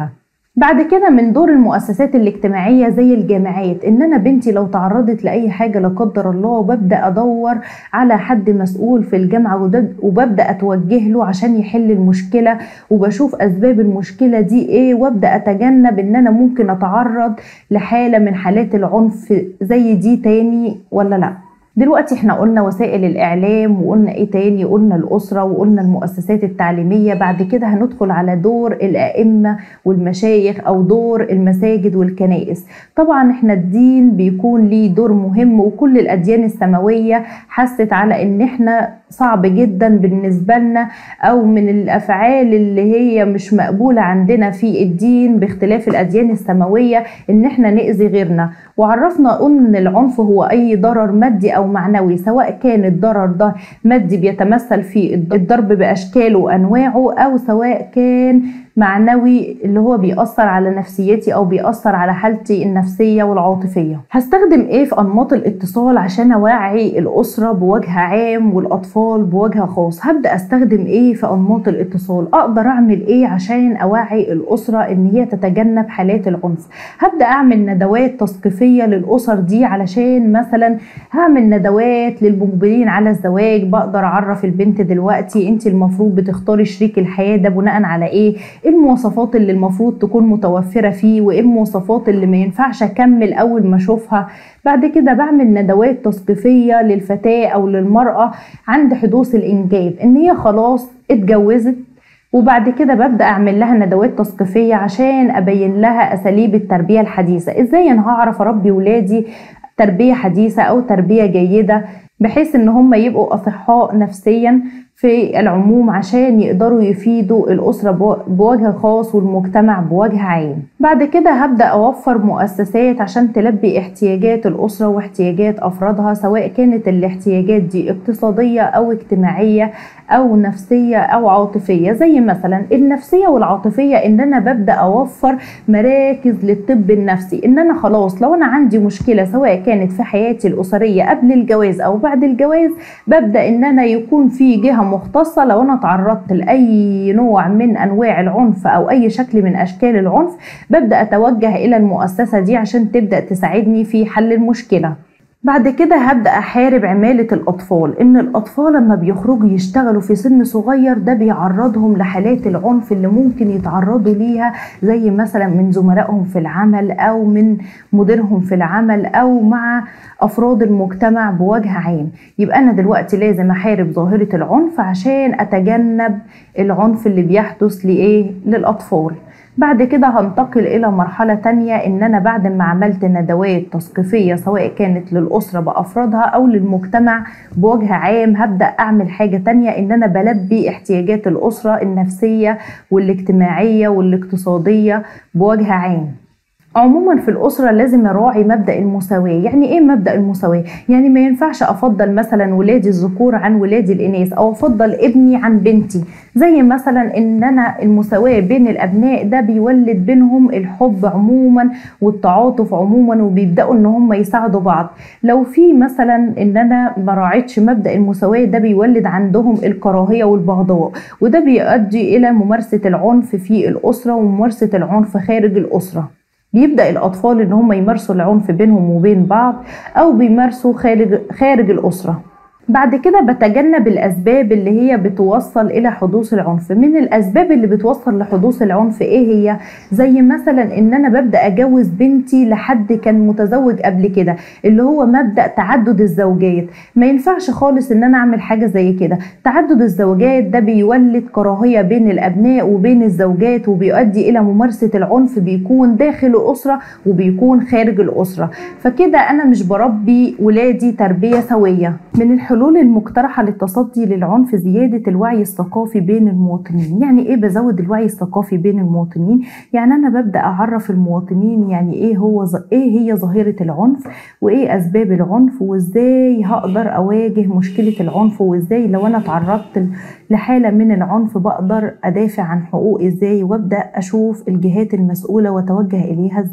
بعد كده من دور المؤسسات الاجتماعية زي الجامعات إن أنا بنتي لو تعرضت لأي حاجة لا قدر الله وببدأ أدور على حد مسؤول في الجامعة وببدأ أتوجه له عشان يحل المشكلة وبشوف أسباب المشكلة دي إيه وأبدأ أتجنب إن أنا ممكن أتعرض لحالة من حالات العنف زي دي تاني ولا لأ دلوقتي احنا قلنا وسائل الاعلام وقلنا ايه تاني قلنا الاسره وقلنا المؤسسات التعليميه بعد كده هندخل على دور الائمه والمشايخ او دور المساجد والكنائس طبعا احنا الدين بيكون ليه دور مهم وكل الاديان السماويه حست على ان احنا صعب جدا بالنسبة لنا أو من الأفعال اللي هي مش مقبولة عندنا في الدين باختلاف الأديان السماوية إن إحنا نأذي غيرنا وعرفنا أن العنف هو أي ضرر مادي أو معنوي سواء كان الضرر ده مادي بيتمثل في الضرب بأشكاله وأنواعه أو سواء كان معنوي اللي هو بيأثر على نفسيتي أو بيأثر على حالتي النفسية والعاطفية هستخدم إيه في أنماط الاتصال عشان أوعي الأسرة بوجه عام والأطفال بوجه خاص هبدأ أستخدم إيه في أنماط الاتصال أقدر أعمل إيه عشان أوعي الأسرة إن هي تتجنب حالات العنف هبدأ أعمل ندوات تثقيفية للأسر دي علشان مثلا هعمل ندوات للمقبلين على الزواج بقدر أعرف البنت دلوقتي أنت المفروض بتختاري شريك الحياة ده بناء على إيه ايه المواصفات اللي المفروض تكون متوفرة فيه وايه المواصفات اللي ما ينفعش اكمل اول ما اشوفها بعد كده بعمل ندوات تثقيفية للفتاة او للمرأة عند حدوث الانجاب ان هي خلاص اتجوزت وبعد كده ببدأ أعمل لها ندوات تثقيفية عشان أبين لها أساليب التربية الحديثة إزاي أنا هعرف أربي ولادي تربية حديثة أو تربية جيدة بحيث ان هم يبقوا اصحاء نفسيا في العموم عشان يقدروا يفيدوا الأسرة بوجه خاص والمجتمع بوجه عام بعد كده هبدأ أوفر مؤسسات عشان تلبي احتياجات الأسرة واحتياجات أفرادها سواء كانت الاحتياجات دي اقتصادية أو اجتماعية أو نفسية أو عاطفية زي مثلا النفسية والعاطفية إن أنا ببدأ أوفر مراكز للطب النفسي إن أنا خلاص لو أنا عندي مشكلة سواء كانت في حياتي الأسرية قبل الجواز أو بعد الجواز ببدأ إن أنا يكون في جهة مختصة لو أنا تعرضت لأي نوع من أنواع العنف أو أي شكل من أشكال العنف ببدأ أتوجه إلى المؤسسة دي عشان تبدأ تساعدني في حل المشكلة بعد كده هبدأ أحارب عمالة الأطفال إن الأطفال لما بيخرجوا يشتغلوا في سن صغير ده بيعرضهم لحالات العنف اللي ممكن يتعرضوا ليها زي مثلا من زملائهم في العمل أو من مديرهم في العمل أو مع أفراد المجتمع بوجه عام يبقى أنا دلوقتي لازم أحارب ظاهرة العنف عشان أتجنب العنف اللي بيحدث لإيه للأطفال بعد كده هنتقل إلى مرحلة تانية إن أنا بعد ما عملت ندوات تثقيفية سواء كانت للأسرة بأفرادها أو للمجتمع بوجه عام هبدأ أعمل حاجة تانية إن أنا بلبي احتياجات الأسرة النفسية والاجتماعية والاقتصادية بوجه عام عموما في الأسرة لازم أراعي مبدأ المساواة يعني إيه مبدأ المساواة؟ يعني ما ينفعش أفضل مثلا ولادي الذكور عن ولادي الإناث أو أفضل ابني عن بنتي زي مثلا إن أنا المساواة بين الأبناء ده بيولد بينهم الحب عموما والتعاطف عموما وبيبدأوا إن هم يساعدوا بعض لو في مثلا إن أنا ما راعيتش مبدأ المساواة ده بيولد عندهم الكراهية والبغضاء وده بيؤدي إلى ممارسة العنف في الأسرة وممارسة العنف خارج الأسرة بيبدأ الأطفال إن هم يمارسوا العنف بينهم وبين بعض أو بيمارسوا خارج خارج الأسرة بعد كده بتجنب الأسباب اللي هي بتوصل إلى حدوث العنف من الأسباب اللي بتوصل لحدوث العنف إيه هي زي مثلا إن أنا ببدأ أجوز بنتي لحد كان متزوج قبل كده اللي هو مبدأ تعدد الزوجات ما ينفعش خالص إن أنا أعمل حاجة زي كده تعدد الزوجات ده بيولد كراهية بين الأبناء وبين الزوجات وبيؤدي إلى ممارسة العنف بيكون داخل الأسرة وبيكون خارج الأسرة فكده أنا مش بربي ولادي تربية سوية من الحلول الحلول المقترحة للتصدي للعنف زيادة الوعي الثقافي بين المواطنين يعني ايه بزود الوعي الثقافي بين المواطنين يعني انا ببدأ اعرف المواطنين يعني ايه هو ز... ايه هي ظاهرة العنف وايه اسباب العنف وازاي هقدر اواجه مشكلة العنف وازاي لو انا تعرضت لحالة من العنف بقدر ادافع عن حقوقي ازاي وابدأ اشوف الجهات المسؤولة واتوجه اليها ازاي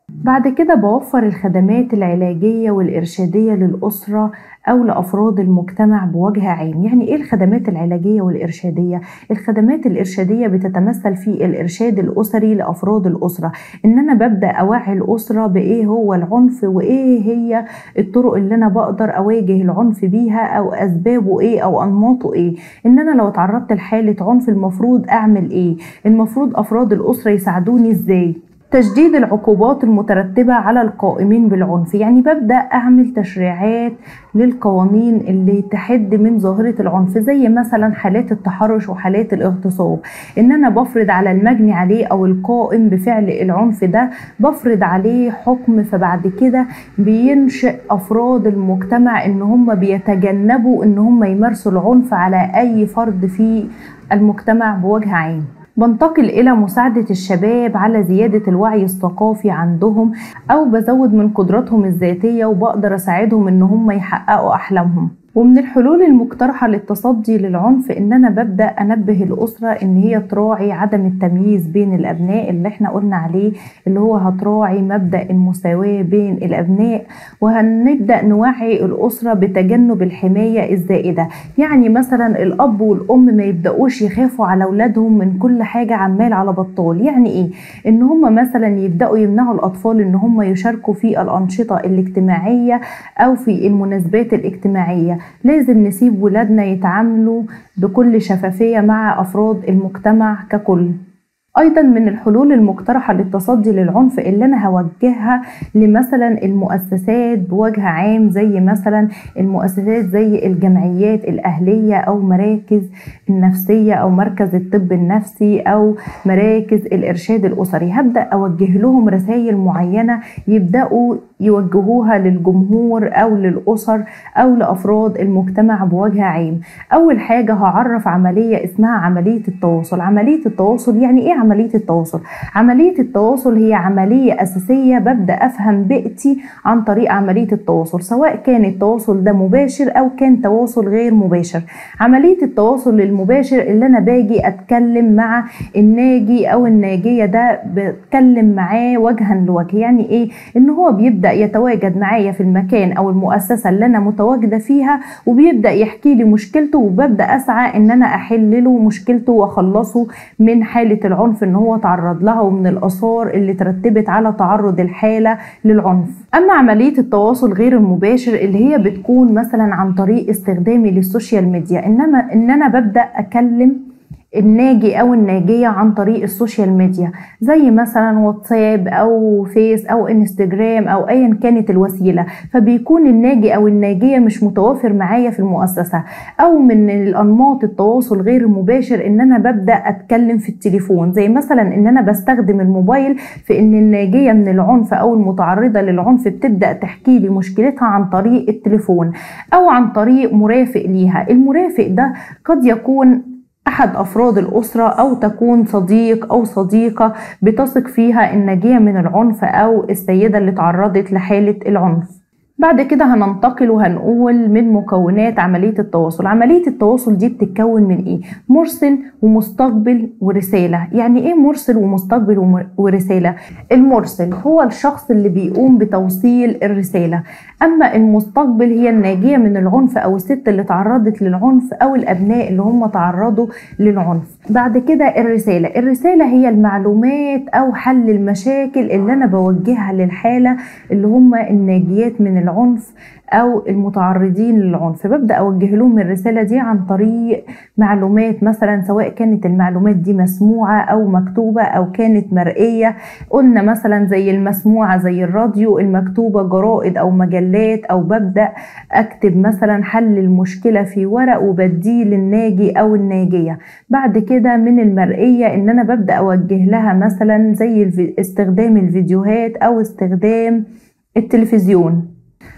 بعد كده بوفر الخدمات العلاجية والإرشادية للأسرة أو لأفراد المجتمع بوجه عام يعني إيه الخدمات العلاجية والإرشادية؟ الخدمات الإرشادية بتتمثل في الإرشاد الأسري لأفراد الأسرة إن أنا ببدأ أوعي الأسرة بإيه هو العنف وإيه هي الطرق اللي أنا بقدر أواجه العنف بيها أو أسبابه إيه أو أنماطه إيه إن أنا لو تعرضت لحالة عنف المفروض أعمل إيه المفروض أفراد الأسرة يساعدوني إزاي تشديد العقوبات المترتبة على القائمين بالعنف يعني ببدأ أعمل تشريعات للقوانين اللي تحد من ظاهرة العنف زي مثلا حالات التحرش وحالات الاغتصاب إن أنا بفرض على المجني عليه أو القائم بفعل العنف ده بفرض عليه حكم فبعد كده بينشئ أفراد المجتمع إن هم بيتجنبوا إن هم يمارسوا العنف على أي فرد في المجتمع بوجه عام بنتقل إلى مساعدة الشباب على زيادة الوعي الثقافي عندهم أو بزود من قدراتهم الذاتية وبقدر أساعدهم إن هم يحققوا أحلامهم ومن الحلول المقترحة للتصدي للعنف إن أنا ببدأ أنبه الأسرة إن هي تراعي عدم التمييز بين الأبناء اللي إحنا قلنا عليه اللي هو هتراعي مبدأ المساواة بين الأبناء وهنبدأ نوعي الأسرة بتجنب الحماية الزائدة يعني مثلا الأب والأم ما يبدأوش يخافوا على أولادهم من كل حاجة عمال على بطال يعني إيه؟ إن هم مثلا يبدأوا يمنعوا الأطفال إن هم يشاركوا في الأنشطة الاجتماعية أو في المناسبات الاجتماعية لازم نسيب ولادنا يتعاملوا بكل شفافية مع أفراد المجتمع ككل ايضا من الحلول المقترحه للتصدي للعنف اللي انا هوجهها لمثلا المؤسسات بوجه عام زي مثلا المؤسسات زي الجمعيات الاهليه او مراكز النفسيه او مركز الطب النفسي او مراكز الارشاد الاسري هبدا اوجه لهم رسائل معينه يبداوا يوجهوها للجمهور او للاسر او لافراد المجتمع بوجه عام اول حاجه هعرف عمليه اسمها عمليه التواصل عمليه التواصل يعني ايه عمليه التواصل عمليه التواصل هي عمليه اساسيه ببدا افهم بيئتي عن طريق عمليه التواصل سواء كان التواصل ده مباشر او كان تواصل غير مباشر عمليه التواصل المباشر اللي انا باجي اتكلم مع الناجي او الناجيه ده بتكلم معاه وجها لوجه يعني ايه ان هو بيبدا يتواجد معايا في المكان او المؤسسه اللي انا متواجده فيها وبيبدا يحكي لي مشكلته وببدا اسعى ان انا احل له مشكلته واخلصه من حاله العنف ان هو تعرض لها ومن الاثار اللي ترتبت على تعرض الحاله للعنف اما عمليه التواصل غير المباشر اللي هي بتكون مثلا عن طريق استخدامي للسوشيال ميديا انما ان انا ببدا اكلم الناجي او الناجيه عن طريق السوشيال ميديا زي مثلا واتساب او فيس او انستجرام او ايا كانت الوسيله فبيكون الناجي او الناجيه مش متوافر معايا في المؤسسه او من الانماط التواصل غير المباشر ان انا ببدا اتكلم في التليفون زي مثلا ان انا بستخدم الموبايل في ان الناجيه من العنف او المتعرضه للعنف بتبدا تحكي لي مشكلتها عن طريق التليفون او عن طريق مرافق ليها المرافق ده قد يكون أحد أفراد الأسرة أو تكون صديق أو صديقة بتثق فيها الناجية من العنف أو السيدة اللي تعرضت لحالة العنف بعد كده هننتقل وهنقول من مكونات عملية التواصل عملية التواصل دي بتتكون من ايه مرسل ومستقبل ورسالة يعني ايه مرسل ومستقبل ورسالة المرسل هو الشخص اللي بيقوم بتوصيل الرسالة اما المستقبل هي الناجية من العنف او الست اللي تعرضت للعنف او الابناء اللي هم تعرضوا للعنف بعد كده الرسالة الرسالة هي المعلومات او حل المشاكل اللي انا بوجهها للحالة اللي هم الناجيات من العنف او المتعرضين للعنف ببدا اوجه لهم الرساله دي عن طريق معلومات مثلا سواء كانت المعلومات دي مسموعه او مكتوبه او كانت مرئيه قلنا مثلا زي المسموعه زي الراديو المكتوبه جرائد او مجلات او ببدا اكتب مثلا حل المشكله في ورق وبديه للناجي او الناجيه بعد كده من المرئيه ان انا ببدا اوجه لها مثلا زي استخدام الفيديوهات او استخدام التلفزيون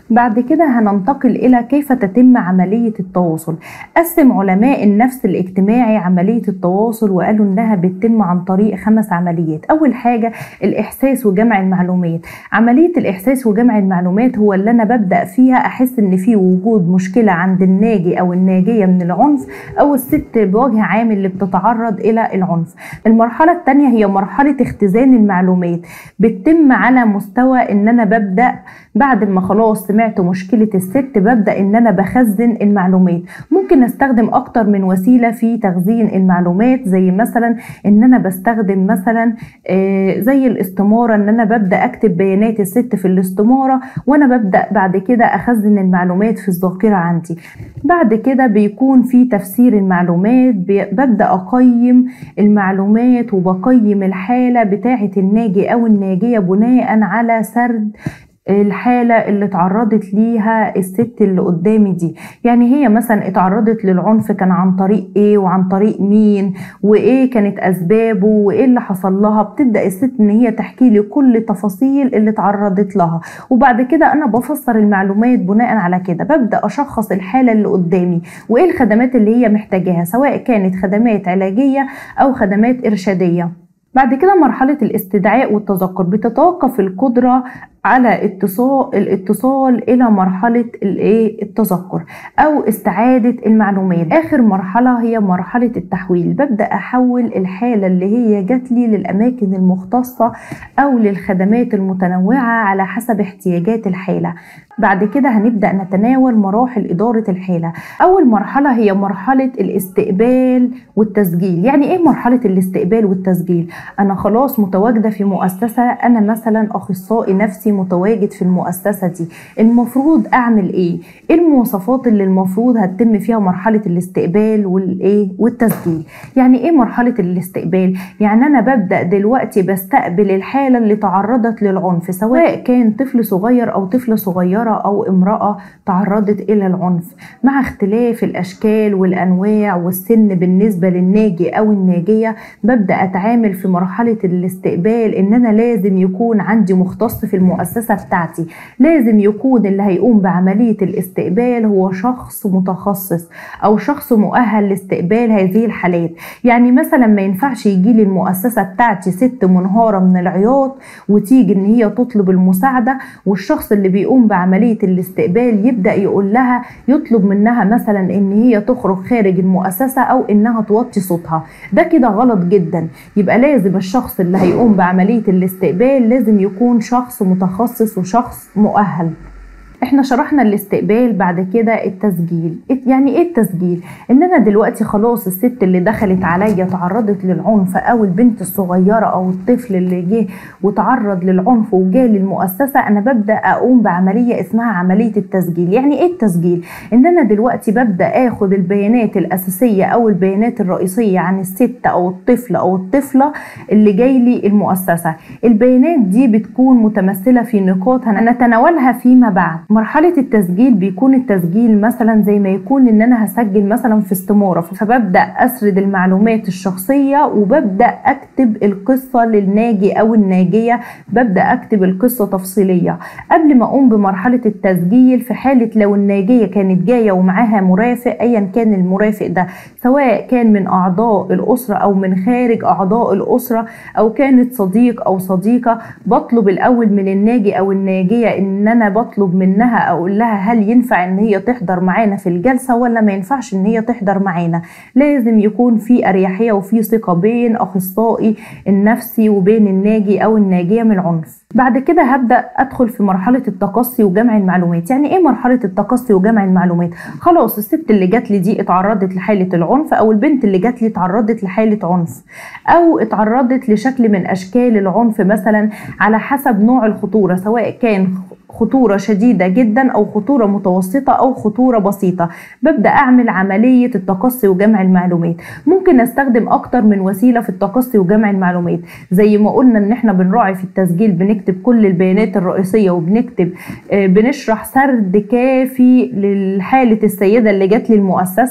بعد كده هننتقل إلى كيف تتم عملية التواصل قسم علماء النفس الاجتماعي عملية التواصل وقالوا إنها بتتم عن طريق خمس عمليات أول حاجة الإحساس وجمع المعلومات عملية الإحساس وجمع المعلومات هو اللي أنا ببدأ فيها أحس إن في وجود مشكلة عند الناجي أو الناجية من العنف أو الست بوجه عام اللي بتتعرض إلى العنف المرحلة الثانية هي مرحلة اختزان المعلومات بتتم على مستوى إن أنا ببدأ بعد ما خلاص سمعت مشكلة الست ببدأ إن أنا بخزن المعلومات ممكن أستخدم أكتر من وسيلة في تخزين المعلومات زي مثلا إن أنا بستخدم مثلا آه، زي الاستمارة إن أنا ببدأ أكتب بيانات الست في الاستمارة وأنا ببدأ بعد كده أخزن المعلومات في الذاكرة عندي بعد كده بيكون في تفسير المعلومات بي- ببدأ أقيم المعلومات وبقيم الحالة بتاعة الناجي أو الناجية بناء على سرد الحالة اللي اتعرضت ليها الست اللي قدامي دي يعني هي مثلا اتعرضت للعنف كان عن طريق ايه وعن طريق مين وايه كانت اسبابه وايه اللي حصل لها بتبدأ الست ان هي تحكي لي كل تفاصيل اللي اتعرضت لها وبعد كده انا بفسر المعلومات بناء على كده ببدأ اشخص الحالة اللي قدامي وايه الخدمات اللي هي محتاجاها سواء كانت خدمات علاجية او خدمات ارشادية بعد كده مرحلة الاستدعاء والتذكر بتتوقف القدرة على اتصال الاتصال الى مرحله الايه التذكر او استعاده المعلومات اخر مرحله هي مرحله التحويل ببدا احول الحاله اللي هي جات لي للاماكن المختصه او للخدمات المتنوعه على حسب احتياجات الحاله بعد كده هنبدا نتناول مراحل اداره الحاله اول مرحله هي مرحله الاستقبال والتسجيل يعني ايه مرحله الاستقبال والتسجيل انا خلاص متواجده في مؤسسه انا مثلا اخصائي نفسي متواجد في المؤسسه دي المفروض اعمل ايه ايه المواصفات اللي المفروض هتتم فيها مرحله الاستقبال والايه والتسجيل يعني ايه مرحله الاستقبال يعني انا ببدا دلوقتي بستقبل الحاله اللي تعرضت للعنف سواء كان طفل صغير او طفله صغيره او امراه تعرضت الى العنف مع اختلاف الاشكال والانواع والسن بالنسبه للناجي او الناجيه ببدا اتعامل في مرحله الاستقبال ان انا لازم يكون عندي مختص في المؤسسه بتاعتي لازم يكون اللي هيقوم بعمليه الاستقبال هو شخص متخصص او شخص مؤهل لاستقبال هذه الحالات يعني مثلا ما ينفعش يجي لي المؤسسه بتاعتي ست منهاره من العياط وتيجي ان هي تطلب المساعده والشخص اللي بيقوم بعمليه الاستقبال يبدا يقول لها يطلب منها مثلا ان هي تخرج خارج المؤسسه او انها توطي صوتها ده كده غلط جدا يبقى لازم الشخص اللي هيقوم بعمليه الاستقبال لازم يكون شخص متخصص وشخص مؤهل احنا شرحنا الاستقبال بعد كده التسجيل يعني ايه التسجيل ان انا دلوقتي خلاص الست اللي دخلت عليا تعرضت للعنف او البنت الصغيره او الطفل اللي جه وتعرض للعنف وجالي المؤسسه انا ببدا اقوم بعمليه اسمها عمليه التسجيل يعني ايه التسجيل ان انا دلوقتي ببدا اخد البيانات الاساسيه او البيانات الرئيسيه عن الست او الطفل او الطفله اللي جاي لي المؤسسه البيانات دي بتكون متمثله في نقاط هنتناولها فيما بعد مرحلة التسجيل بيكون التسجيل مثلا زي ما يكون ان انا هسجل مثلا في استمارة فببدأ اسرد المعلومات الشخصية وببدأ اكتب القصة للناجي او الناجية ببدأ اكتب القصة تفصيلية قبل ما اقوم بمرحلة التسجيل في حالة لو الناجية كانت جاية ومعاها مرافق ايا كان المرافق ده سواء كان من اعضاء الاسرة او من خارج اعضاء الاسرة او كانت صديق او صديقة بطلب الاول من الناجي او الناجية ان انا بطلب من منها اقول لها هل ينفع ان هي تحضر معانا في الجلسه ولا ما ينفعش ان هي تحضر معانا لازم يكون في اريحيه وفي ثقه بين اخصائي النفسي وبين الناجي او الناجيه من العنف بعد كده هبدا ادخل في مرحله التقصي وجمع المعلومات يعني ايه مرحله التقصي وجمع المعلومات خلاص الست اللي جات لي دي اتعرضت لحاله العنف او البنت اللي جات لي اتعرضت لحاله عنف او اتعرضت لشكل من اشكال العنف مثلا على حسب نوع الخطوره سواء كان خطورة شديدة جدا أو خطورة متوسطة أو خطورة بسيطة ببدأ أعمل عملية التقصي وجمع المعلومات ممكن أستخدم أكتر من وسيلة في التقصي وجمع المعلومات زي ما قلنا إن إحنا بنراعي في التسجيل بنكتب كل البيانات الرئيسية وبنكتب بنشرح سرد كافي لحالة السيدة اللي جات لي المؤسسة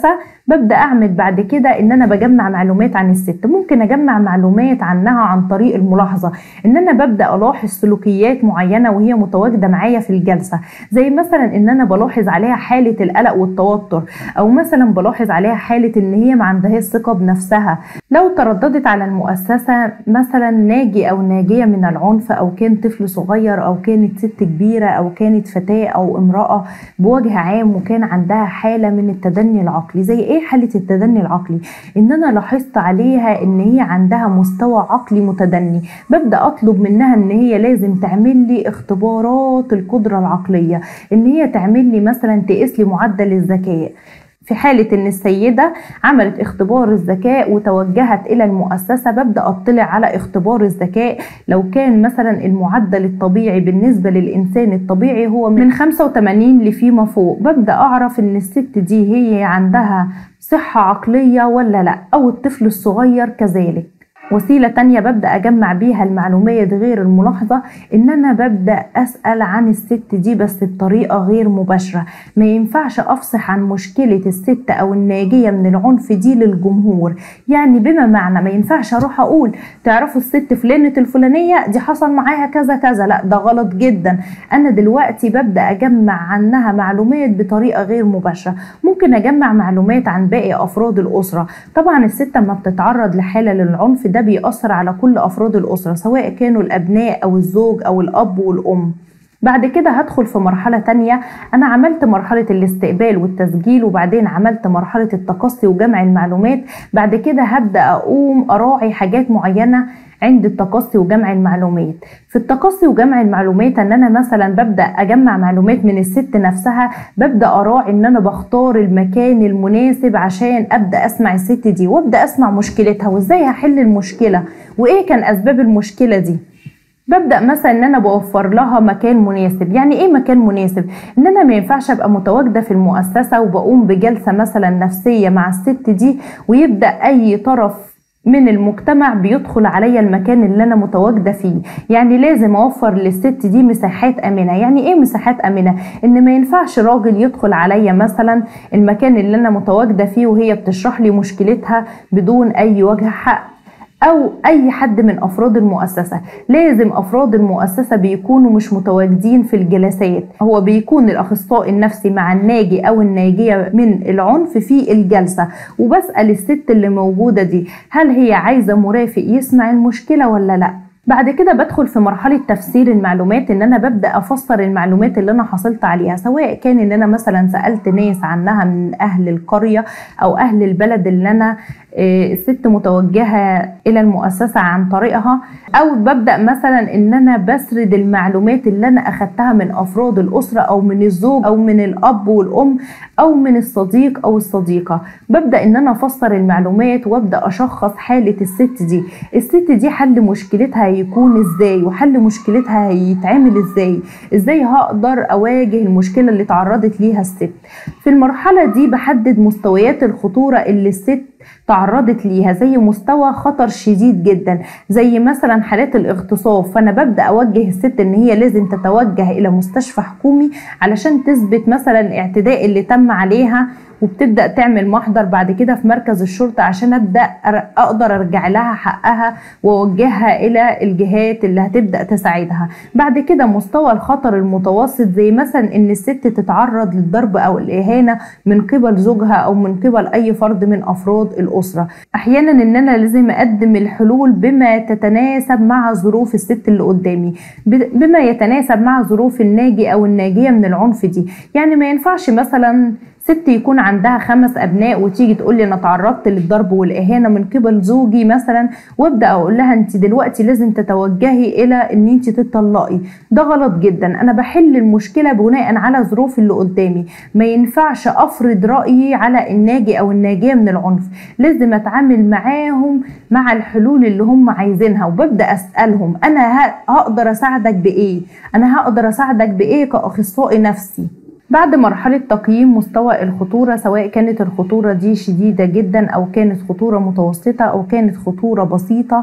ببدا اعمل بعد كده ان انا بجمع معلومات عن الست ممكن اجمع معلومات عنها عن طريق الملاحظه ان انا ببدا الاحظ سلوكيات معينه وهي متواجده معايا في الجلسه زي مثلا ان انا بلاحظ عليها حاله القلق والتوتر او مثلا بلاحظ عليها حاله ان هي ما عندهاش ثقه بنفسها لو ترددت على المؤسسه مثلا ناجي او ناجيه من العنف او كان طفل صغير او كانت ست كبيره او كانت فتاه او امراه بوجه عام وكان عندها حاله من التدني العقلي زي ايه حاله التدني العقلي ان انا لاحظت عليها ان هي عندها مستوى عقلي متدني ببدا اطلب منها ان هي لازم تعمل لي اختبارات القدره العقليه ان هي تعمل لي مثلا تقيس لي معدل الذكاء في حالة إن السيدة عملت اختبار الذكاء وتوجهت إلى المؤسسة ببدأ أطلع على اختبار الذكاء لو كان مثلا المعدل الطبيعي بالنسبة للإنسان الطبيعي هو من 85 لفيما فوق ببدأ أعرف إن الست دي هي عندها صحة عقلية ولا لأ أو الطفل الصغير كذلك وسيلة تانية ببدأ أجمع بيها المعلومات غير الملاحظة إن أنا ببدأ أسأل عن الست دي بس بطريقة غير مباشرة ما ينفعش أفصح عن مشكلة الست أو الناجية من العنف دي للجمهور يعني بما معنى ما ينفعش أروح أقول تعرفوا الست فلانة الفلانية دي حصل معاها كذا كذا لا ده غلط جدا أنا دلوقتي ببدأ أجمع عنها معلومات بطريقة غير مباشرة ممكن أجمع معلومات عن باقي أفراد الأسرة طبعا الست لما بتتعرض لحالة للعنف ده بيأثر على كل أفراد الأسرة سواء كانوا الأبناء أو الزوج أو الأب والأم بعد كده هدخل في مرحلة تانية أنا عملت مرحلة الاستقبال والتسجيل وبعدين عملت مرحلة التقصي وجمع المعلومات بعد كده هبدأ أقوم أراعي حاجات معينة عند التقصي وجمع المعلومات في التقصي وجمع المعلومات ان انا مثلا ببدا اجمع معلومات من الست نفسها ببدا اراعي ان انا بختار المكان المناسب عشان ابدا اسمع الست دي وابدا اسمع مشكلتها وازاي هحل المشكله وايه كان اسباب المشكله دي ببدا مثلا ان انا بوفر لها مكان مناسب يعني ايه مكان مناسب ان انا ما ينفعش ابقى متواجده في المؤسسه وبقوم بجلسه مثلا نفسيه مع الست دي ويبدا اي طرف من المجتمع بيدخل عليا المكان اللي انا متواجده فيه يعني لازم اوفر للست دي مساحات امنه يعني ايه مساحات امنه ان ما ينفعش راجل يدخل عليا مثلا المكان اللي انا متواجده فيه وهي بتشرح لي مشكلتها بدون اي وجه حق او اي حد من افراد المؤسسه لازم افراد المؤسسه بيكونوا مش متواجدين في الجلسات هو بيكون الاخصائي النفسي مع الناجي او الناجيه من العنف في الجلسه وبسال الست اللي موجوده دي هل هي عايزه مرافق يسمع المشكله ولا لا بعد كده بدخل في مرحلة تفسير المعلومات ان انا ببدأ افسر المعلومات اللي انا حصلت عليها سواء كان ان انا مثلا سألت ناس عنها من اهل القرية او اهل البلد اللي انا الست متوجهة الى المؤسسة عن طريقها او ببدأ مثلا ان انا بسرد المعلومات اللي انا اخدتها من افراد الاسرة او من الزوج او من الاب والام او من الصديق او الصديقة ببدأ ان انا افسر المعلومات وابدأ اشخص حالة الست دي الست دي حل مشكلتها هيكون ازاي وحل مشكلتها هيتعمل ازاي ازاي هقدر اواجه المشكله اللي تعرضت ليها الست في المرحله دي بحدد مستويات الخطوره اللي الست تعرضت ليها زي مستوى خطر شديد جدا زي مثلا حالات الاغتصاب فانا ببدا اوجه الست ان هي لازم تتوجه الى مستشفى حكومي علشان تثبت مثلا الاعتداء اللي تم عليها وبتبدا تعمل محضر بعد كده في مركز الشرطه عشان ابدا اقدر ارجع لها حقها واوجهها الى الجهات اللي هتبدا تساعدها بعد كده مستوى الخطر المتوسط زي مثلا ان الست تتعرض للضرب او الاهانه من قبل زوجها او من قبل اي فرد من افراد الاسره احيانا ان انا لازم اقدم الحلول بما تتناسب مع ظروف الست اللي قدامي بما يتناسب مع ظروف الناجي او الناجيه من العنف دي يعني ما ينفعش مثلا ست يكون عندها خمس ابناء وتيجي تقول لي انا تعرضت للضرب والاهانه من قبل زوجي مثلا وابدا اقول لها انت دلوقتي لازم تتوجهي الى ان انت تطلقي ده غلط جدا انا بحل المشكله بناء على ظروف اللي قدامي ما ينفعش افرض رايي على الناجي او الناجيه من العنف لازم اتعامل معاهم مع الحلول اللي هم عايزينها وببدا اسالهم انا هقدر اساعدك بايه انا هقدر اساعدك بايه كاخصائي نفسي بعد مرحلة تقييم مستوى الخطورة سواء كانت الخطورة دي شديدة جدا أو كانت خطورة متوسطة أو كانت خطورة بسيطة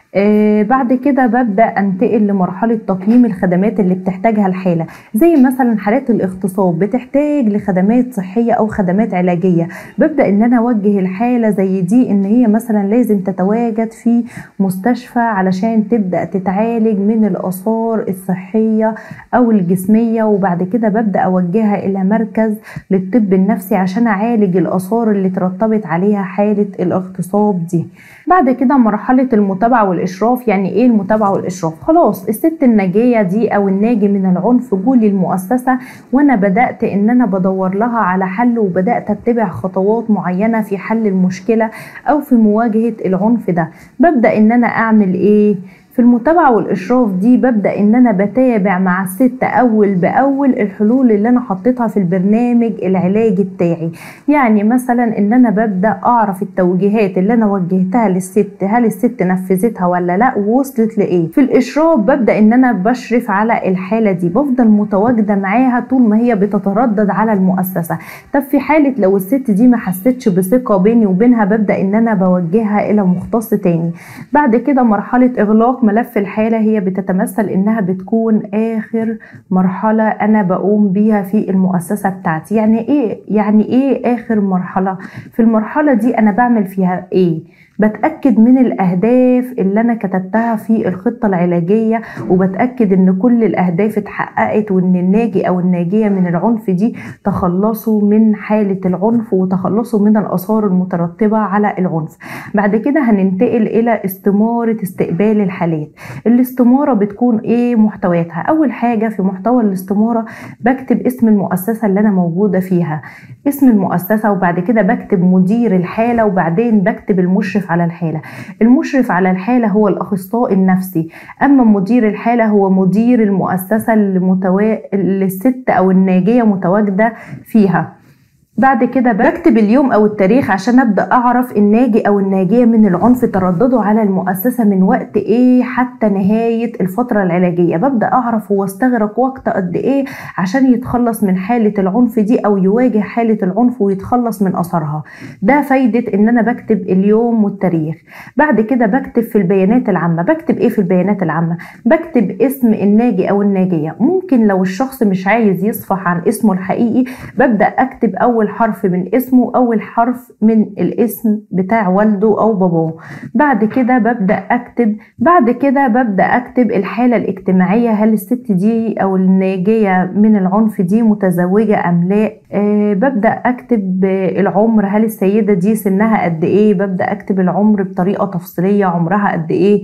آه بعد كده ببدأ أنتقل لمرحلة تقييم الخدمات اللي بتحتاجها الحالة زي مثلا حالات الاغتصاب بتحتاج لخدمات صحية أو خدمات علاجية ببدأ إن أنا أوجه الحالة زي دي إن هي مثلا لازم تتواجد في مستشفى علشان تبدأ تتعالج من الآثار الصحية أو الجسمية وبعد كده ببدأ أوجهها إلى مركز للطب النفسي عشان أعالج الآثار اللي ترتبط عليها حالة الاغتصاب دي بعد كده مرحلة المتابعة والإشراف يعني إيه المتابعة والإشراف خلاص الست الناجية دي أو الناجي من العنف جولي المؤسسة وأنا بدأت إن أنا بدور لها على حل وبدأت أتبع خطوات معينة في حل المشكلة أو في مواجهة العنف ده ببدأ إن أنا أعمل إيه في المتابعة والإشراف دي ببدأ إن أنا بتابع مع الست أول بأول الحلول اللي أنا حطيتها في البرنامج العلاجي بتاعي يعني مثلا إن أنا ببدأ أعرف التوجيهات اللي أنا وجهتها للست هل الست نفذتها ولا لا ووصلت لإيه في الإشراف ببدأ إن أنا بشرف على الحالة دي بفضل متواجدة معاها طول ما هي بتتردد على المؤسسة طب في حالة لو الست دي ما حستش بثقة بيني وبينها ببدأ إن أنا بوجهها إلى مختص تاني بعد كده مرحلة إغلاق ملف الحالة هي بتتمثل إنها بتكون آخر مرحلة أنا بقوم بيها في المؤسسة بتاعتي يعني إيه يعني إيه آخر مرحلة في المرحلة دي أنا بعمل فيها إيه بتأكد من الأهداف اللي أنا كتبتها في الخطة العلاجية وبتأكد إن كل الأهداف اتحققت وإن الناجي أو الناجية من العنف دي تخلصوا من حالة العنف وتخلصوا من الآثار المترتبة على العنف بعد كده هننتقل إلى استمارة استقبال الحالات الاستمارة بتكون إيه محتوياتها أول حاجة في محتوى الاستمارة بكتب اسم المؤسسة اللي أنا موجودة فيها اسم المؤسسة وبعد كده بكتب مدير الحالة وبعدين بكتب المشرف على الحالة المشرف على الحالة هو الأخصائي النفسي أما مدير الحالة هو مدير المؤسسة المتوا... اللي الست أو الناجية متواجدة فيها بعد كده بكتب اليوم او التاريخ عشان ابدا اعرف الناجي او الناجيه من العنف ترددوا على المؤسسه من وقت ايه حتى نهايه الفتره العلاجيه ببدا اعرف هو استغرق وقت قد ايه عشان يتخلص من حاله العنف دي او يواجه حاله العنف ويتخلص من اثرها ده فايده ان انا بكتب اليوم والتاريخ بعد كده بكتب في البيانات العامه بكتب ايه في البيانات العامه بكتب اسم الناجي او الناجيه ممكن لو الشخص مش عايز يصفح عن اسمه الحقيقي ببدا اكتب اول حرف من اسمه أول حرف من الاسم بتاع والده أو باباه بعد كده ببدأ أكتب بعد كده ببدأ أكتب الحالة الاجتماعية هل الست دي أو الناجية من العنف دي متزوجة أم لا أه ببدأ أكتب العمر هل السيدة دي سنها قد إيه ببدأ أكتب العمر بطريقة تفصيلية عمرها قد إيه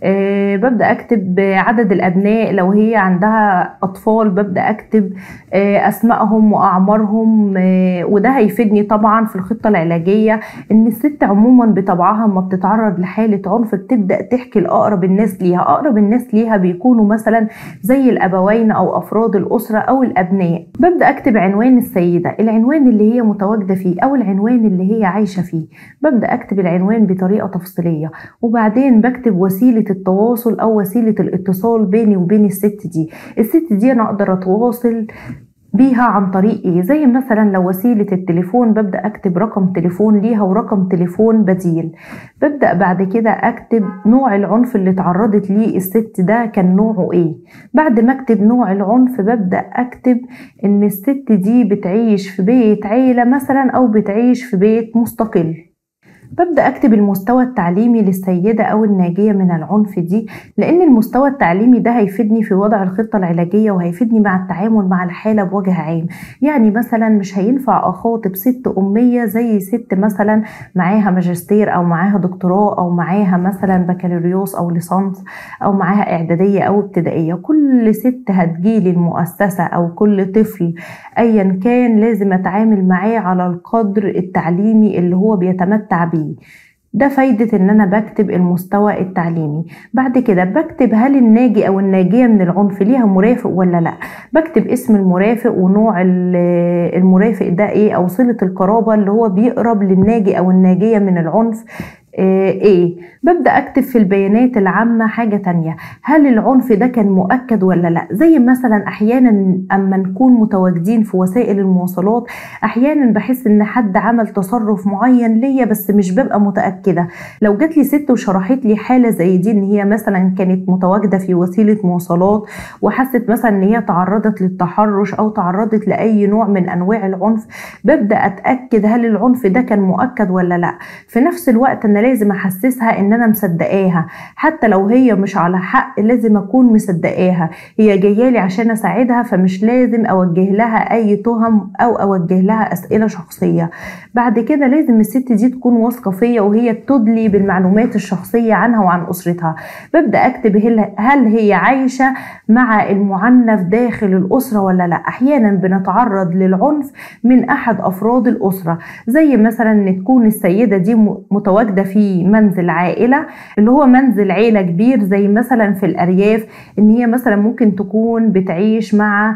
أه ببدأ أكتب عدد الأبناء لو هي عندها أطفال ببدأ أكتب أه أسمائهم وأعمارهم أه وده هيفيدني طبعا في الخطة العلاجية إن الست عموما بطبعها ما بتتعرض لحالة عنف بتبدأ تحكي لأقرب الناس ليها أقرب الناس ليها بيكونوا مثلا زي الأبوين أو أفراد الأسرة أو الأبناء ببدأ أكتب عنوان السيدة العنوان اللي هي متواجدة فيه أو العنوان اللي هي عايشة فيه ببدأ أكتب العنوان بطريقة تفصيلية وبعدين بكتب وسيلة التواصل أو وسيلة الاتصال بيني وبين الست دي الست دي أنا أقدر أتواصل بيها عن طريق ايه زي مثلا لو وسيلة التليفون ببدأ اكتب رقم تليفون ليها ورقم تليفون بديل ببدأ بعد كده اكتب نوع العنف اللي تعرضت ليه الست ده كان نوعه ايه بعد ما اكتب نوع العنف ببدأ اكتب ان الست دي بتعيش في بيت عيلة مثلا او بتعيش في بيت مستقل ببدأ أكتب المستوى التعليمي للسيدة أو الناجية من العنف دي لأن المستوى التعليمي ده هيفيدني في وضع الخطة العلاجية وهيفيدني مع التعامل مع الحالة بوجه عام يعني مثلا مش هينفع أخاطب ست أمية زي ست مثلا معاها ماجستير أو معاها دكتوراه أو معاها مثلا بكالوريوس أو ليسانس أو معاها إعدادية أو ابتدائية كل ست هتجيلي المؤسسة أو كل طفل أيا كان لازم أتعامل معاه على القدر التعليمي اللي هو بيتمتع بيه ده فايدة ان انا بكتب المستوى التعليمي بعد كده بكتب هل الناجي او الناجية من العنف ليها مرافق ولا لا بكتب اسم المرافق ونوع المرافق ده ايه او صلة القرابة اللي هو بيقرب للناجي او الناجية من العنف ايه ببدأ اكتب في البيانات العامة حاجة تانية هل العنف ده كان مؤكد ولا لا زي مثلا احيانا اما نكون متواجدين في وسائل المواصلات احيانا بحس ان حد عمل تصرف معين ليا بس مش ببقى متأكدة لو جات لي ست وشرحت لي حالة زي دي ان هي مثلا كانت متواجدة في وسيلة مواصلات وحست مثلا ان هي تعرضت للتحرش او تعرضت لاي نوع من انواع العنف ببدأ اتأكد هل العنف ده كان مؤكد ولا لا في نفس الوقت انا لازم احسسها ان انا مصدقاها حتى لو هي مش على حق لازم اكون مصدقاها هي جايه لي عشان اساعدها فمش لازم اوجه لها اي تهم او اوجه لها اسئله شخصيه بعد كده لازم الست دي تكون واثقه فيا وهي بتدلي بالمعلومات الشخصيه عنها وعن اسرتها ببدا اكتب هل هي عايشه مع المعنف داخل الاسره ولا لا احيانا بنتعرض للعنف من احد افراد الاسره زي مثلا ان تكون السيده دي متواجده في منزل عائله اللي هو منزل عيله كبير زي مثلا في الارياف ان هي مثلا ممكن تكون بتعيش مع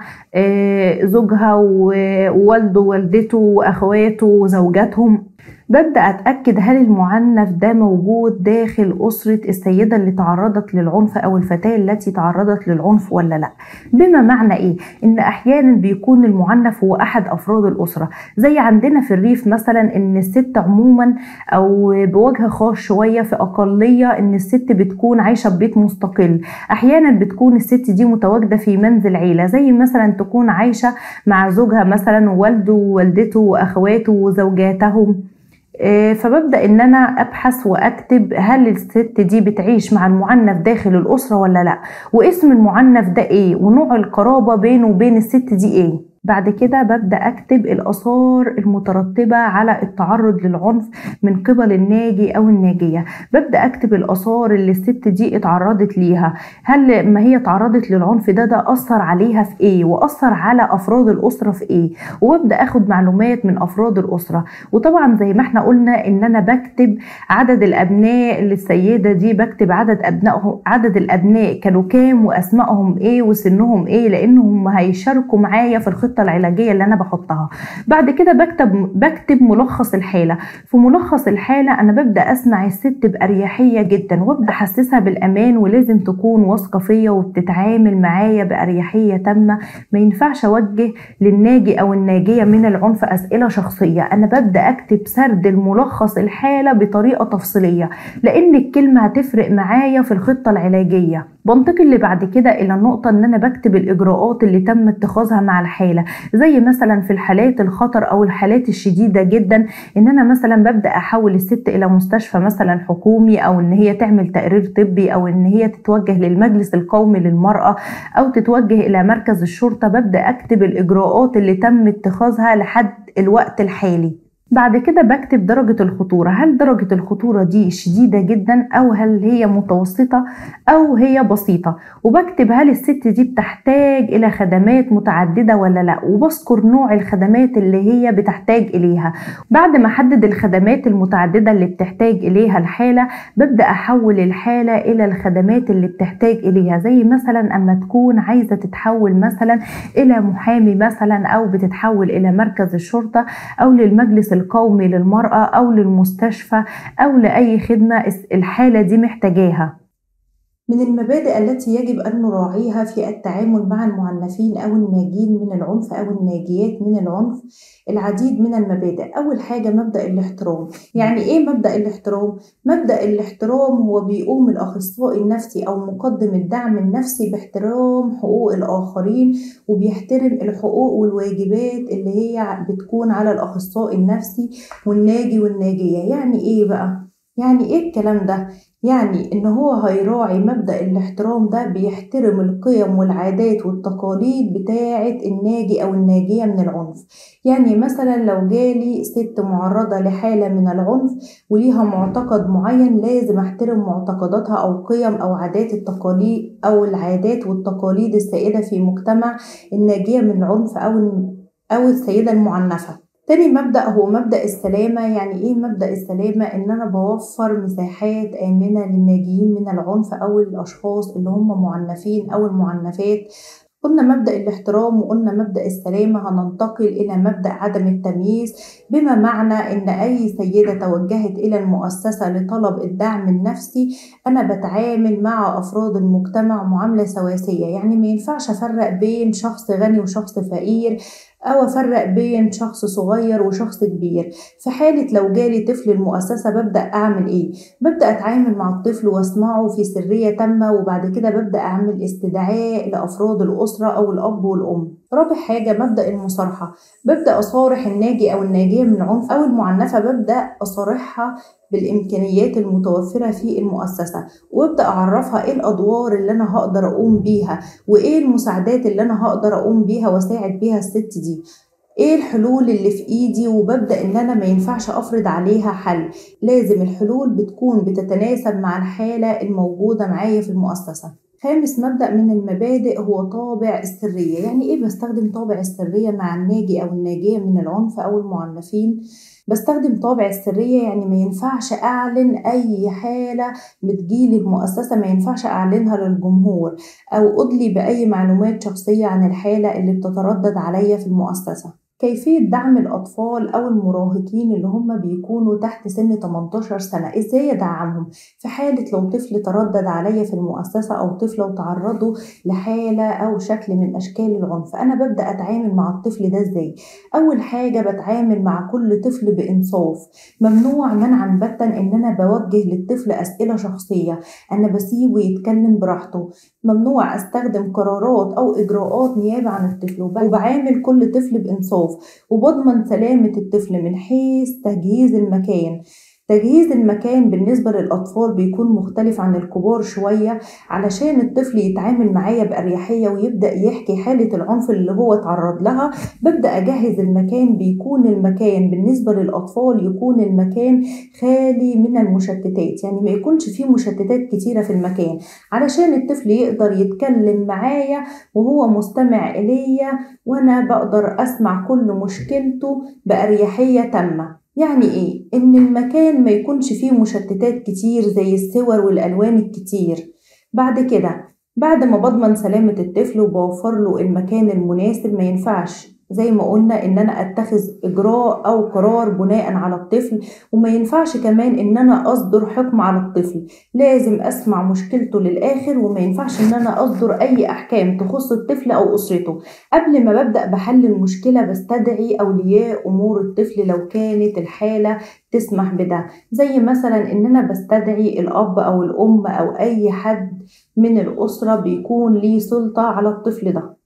زوجها ووالده ووالدته واخواته وزوجاتهم ببدأ أتأكد هل المعنف ده موجود داخل أسرة السيدة اللي تعرضت للعنف أو الفتاة التي تعرضت للعنف ولا لا بما معنى إيه؟ إن أحيانا بيكون المعنف هو أحد أفراد الأسرة زي عندنا في الريف مثلا إن الست عموما أو بوجه خاص شوية في أقلية إن الست بتكون عايشة ببيت مستقل أحيانا بتكون الست دي متواجدة في منزل عيلة زي مثلا تكون عايشة مع زوجها مثلا ووالده ووالدته وأخواته وزوجاتهم فببدا ان انا ابحث واكتب هل الست دي بتعيش مع المعنف داخل الاسره ولا لا واسم المعنف ده ايه ونوع القرابه بينه وبين الست دي ايه بعد كده ببدأ أكتب الآثار المترتبة على التعرض للعنف من قبل الناجي أو الناجية ببدأ أكتب الآثار اللي الست دي اتعرضت ليها هل ما هي تعرضت للعنف ده ده أثر عليها في إيه وأثر على أفراد الأسرة في إيه وببدأ أخد معلومات من أفراد الأسرة وطبعا زي ما احنا قلنا إن أنا بكتب عدد الأبناء للسيدة دي بكتب عدد أبنائهم عدد الأبناء كانوا كام وأسمائهم إيه وسنهم إيه لأنهم هيشاركوا معايا في الخطة العلاجيه اللي انا بحطها بعد كده بكتب بكتب ملخص الحاله في ملخص الحاله انا ببدا اسمع الست باريحيه جدا وابدا احسسها بالامان ولازم تكون واثقه فيا وبتتعامل معايا باريحيه تامه ما ينفعش اوجه للناجي او الناجيه من العنف اسئله شخصيه انا ببدا اكتب سرد الملخص الحاله بطريقه تفصيليه لان الكلمه هتفرق معايا في الخطه العلاجيه بنتقل اللي بعد كده الى النقطه ان انا بكتب الاجراءات اللي تم اتخاذها مع الحاله زي مثلا في الحالات الخطر او الحالات الشديده جدا ان انا مثلا ببدا احول الست الى مستشفى مثلا حكومي او ان هي تعمل تقرير طبي او ان هي تتوجه للمجلس القومي للمراه او تتوجه الى مركز الشرطه ببدا اكتب الاجراءات اللي تم اتخاذها لحد الوقت الحالي بعد كده بكتب درجة الخطورة هل درجة الخطورة دي شديدة جدا أو هل هي متوسطة أو هي بسيطة وبكتب هل الست دي بتحتاج إلى خدمات متعددة ولا لا وبذكر نوع الخدمات اللي هي بتحتاج إليها بعد ما أحدد الخدمات المتعددة اللي بتحتاج إليها الحالة ببدأ أحول الحالة إلى الخدمات اللي بتحتاج إليها زي مثلا أما تكون عايزة تتحول مثلا إلى محامي مثلا أو بتتحول إلى مركز الشرطة أو للمجلس القومي للمرأة أو للمستشفى أو لأي خدمة الحالة دي محتاجاها من المبادئ التي يجب أن نراعيها في التعامل مع المعنفين أو الناجين من العنف أو الناجيات من العنف العديد من المبادئ أول حاجة مبدأ الاحترام يعني إيه مبدأ الاحترام؟ مبدأ الاحترام هو بيقوم الأخصائي النفسي أو مقدم الدعم النفسي باحترام حقوق الآخرين وبيحترم الحقوق والواجبات اللي هي بتكون على الأخصائي النفسي والناجي والناجية يعني إيه بقى؟ يعني ايه الكلام ده يعني ان هو هيراعي مبدأ الاحترام ده بيحترم القيم والعادات والتقاليد بتاعة الناجي او الناجية من العنف يعني مثلا لو جالي ست معرضة لحالة من العنف وليها معتقد معين لازم احترم معتقداتها او قيم او عادات التقاليد او العادات والتقاليد السائدة في مجتمع الناجية من العنف او او السيدة المعنفة تاني مبدأ هو مبدأ السلامة يعني ايه مبدأ السلامة ان انا بوفر مساحات آمنة للناجيين من العنف او الاشخاص اللي هم معنفين او المعنفات قلنا مبدأ الاحترام وقلنا مبدأ السلامة هننتقل إلى مبدأ عدم التمييز بما معنى إن أي سيدة توجهت إلى المؤسسة لطلب الدعم النفسي أنا بتعامل مع أفراد المجتمع معاملة سواسية يعني ما ينفعش أفرق بين شخص غني وشخص فقير أو أفرق بين شخص صغير وشخص كبير في حالة لو جالي طفل المؤسسة ببدأ أعمل إيه؟ ببدأ أتعامل مع الطفل وأسمعه في سرية تامة وبعد كده ببدأ أعمل استدعاء لأفراد الأسرة أو الأب والأم رابع حاجة مبدأ المصارحة ببدأ أصارح الناجي أو الناجية من العنف أو المعنفة ببدأ أصارحها بالإمكانيات المتوفرة في المؤسسة وابدأ أعرفها إيه الأدوار اللي أنا هقدر أقوم بيها وإيه المساعدات اللي أنا هقدر أقوم بيها وأساعد بيها الست دي ايه الحلول اللي في ايدي وببدا ان انا ما ينفعش افرض عليها حل لازم الحلول بتكون بتتناسب مع الحاله الموجوده معايا في المؤسسه خامس مبدأ من المبادئ هو طابع السرية يعني إيه بستخدم طابع السرية مع الناجي أو الناجية من العنف أو المعنفين بستخدم طابع السرية يعني ما ينفعش أعلن أي حالة بتجيلي المؤسسة ما ينفعش أعلنها للجمهور أو أدلي بأي معلومات شخصية عن الحالة اللي بتتردد عليا في المؤسسة كيفية دعم الأطفال أو المراهقين اللي هم بيكونوا تحت سن 18 سنة إزاي أدعمهم في حالة لو طفل تردد عليا في المؤسسة أو طفل لو تعرضوا لحالة أو شكل من أشكال العنف أنا ببدأ أتعامل مع الطفل ده إزاي أول حاجة بتعامل مع كل طفل بإنصاف ممنوع منعا باتا إن أنا بوجه للطفل أسئلة شخصية أنا بسيبه يتكلم براحته ممنوع أستخدم قرارات أو إجراءات نيابة عن الطفل وبعامل كل طفل بإنصاف وبضمن سلامة الطفل من حيث تجهيز المكان تجهيز المكان بالنسبة للأطفال بيكون مختلف عن الكبار شوية علشان الطفل يتعامل معايا بأريحية ويبدأ يحكي حالة العنف اللي هو اتعرض لها ببدأ أجهز المكان بيكون المكان بالنسبة للأطفال يكون المكان خالي من المشتتات يعني ما يكونش فيه مشتتات كتيرة في المكان علشان الطفل يقدر يتكلم معايا وهو مستمع إليا وأنا بقدر أسمع كل مشكلته بأريحية تامة يعني ايه ان المكان ما يكونش فيه مشتتات كتير زي الصور والالوان الكتير بعد كده بعد ما بضمن سلامة الطفل وبوفر له المكان المناسب ما ينفعش زي ما قلنا ان انا اتخذ اجراء او قرار بناء على الطفل وما ينفعش كمان ان انا اصدر حكم على الطفل لازم اسمع مشكلته للاخر وما ينفعش ان انا اصدر اي احكام تخص الطفل او اسرته قبل ما ببدا بحل المشكله بستدعي اولياء امور الطفل لو كانت الحاله تسمح بده زي مثلا ان انا بستدعي الاب او الام او اي حد من الاسره بيكون ليه سلطه على الطفل ده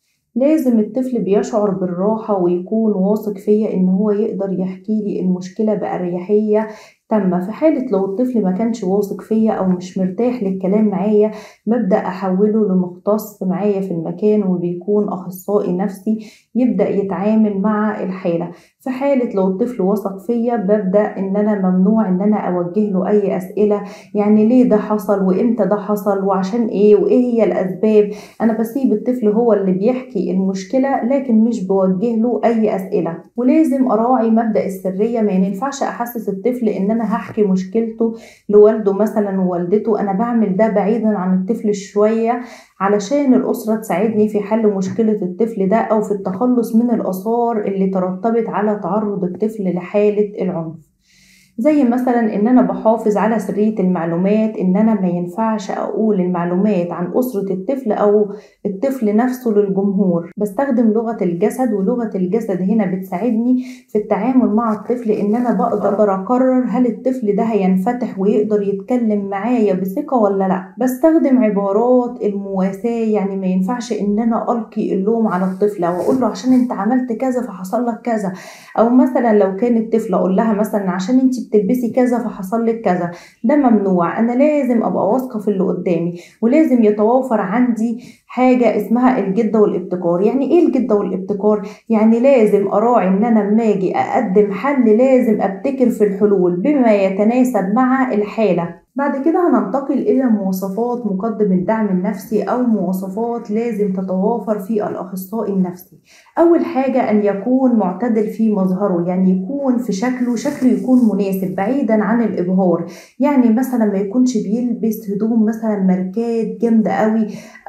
لازم الطفل بيشعر بالراحة ويكون واثق فيا إن هو يقدر يحكي لي المشكلة بأريحية تامة في حالة لو الطفل ما كانش واثق فيا أو مش مرتاح للكلام معايا ببدأ أحوله لمختص معايا في المكان وبيكون أخصائي نفسي يبدأ يتعامل مع الحالة في حالة لو الطفل وثق فيا ببدأ إن أنا ممنوع إن أنا أوجه له أي أسئلة يعني ليه ده حصل وإمتى ده حصل وعشان إيه وإيه هي الأسباب أنا بسيب الطفل هو اللي بيحكي المشكلة لكن مش بوجه له أي أسئلة ولازم أراعي مبدأ السرية ما ينفعش أحسس الطفل إن أنا هحكي مشكلته لوالده مثلا ووالدته أنا بعمل ده بعيدا عن الطفل شوية علشان الأسرة تساعدني في حل مشكلة الطفل ده أو في التخلص من الآثار اللي ترتبط على تعرض الطفل لحالة العنف زي مثلا ان انا بحافظ على سرية المعلومات ان انا ما ينفعش اقول المعلومات عن اسرة الطفل او الطفل نفسه للجمهور بستخدم لغة الجسد ولغة الجسد هنا بتساعدني في التعامل مع الطفل ان انا بقدر اقرر هل الطفل ده هينفتح ويقدر يتكلم معايا بثقة ولا لا بستخدم عبارات المواساة يعني ما ينفعش ان انا القي اللوم على الطفل او اقول له عشان انت عملت كذا فحصل لك كذا او مثلا لو كانت طفلة اقول لها مثلا عشان انت بتلبسي كذا فحصل لك كذا ده ممنوع انا لازم ابقى واثقه في اللي قدامي ولازم يتوافر عندي حاجه اسمها الجده والابتكار يعني ايه الجده والابتكار يعني لازم اراعي ان انا لما اجي اقدم حل لازم ابتكر في الحلول بما يتناسب مع الحاله بعد كده هننتقل إلى مواصفات مقدم الدعم النفسي أو مواصفات لازم تتوافر في الأخصائي النفسي أول حاجة أن يكون معتدل في مظهره يعني يكون في شكله شكله يكون مناسب بعيدا عن الإبهار يعني مثلا ما يكونش بيلبس هدوم مثلا ماركات جامدة قوي أو بيلبس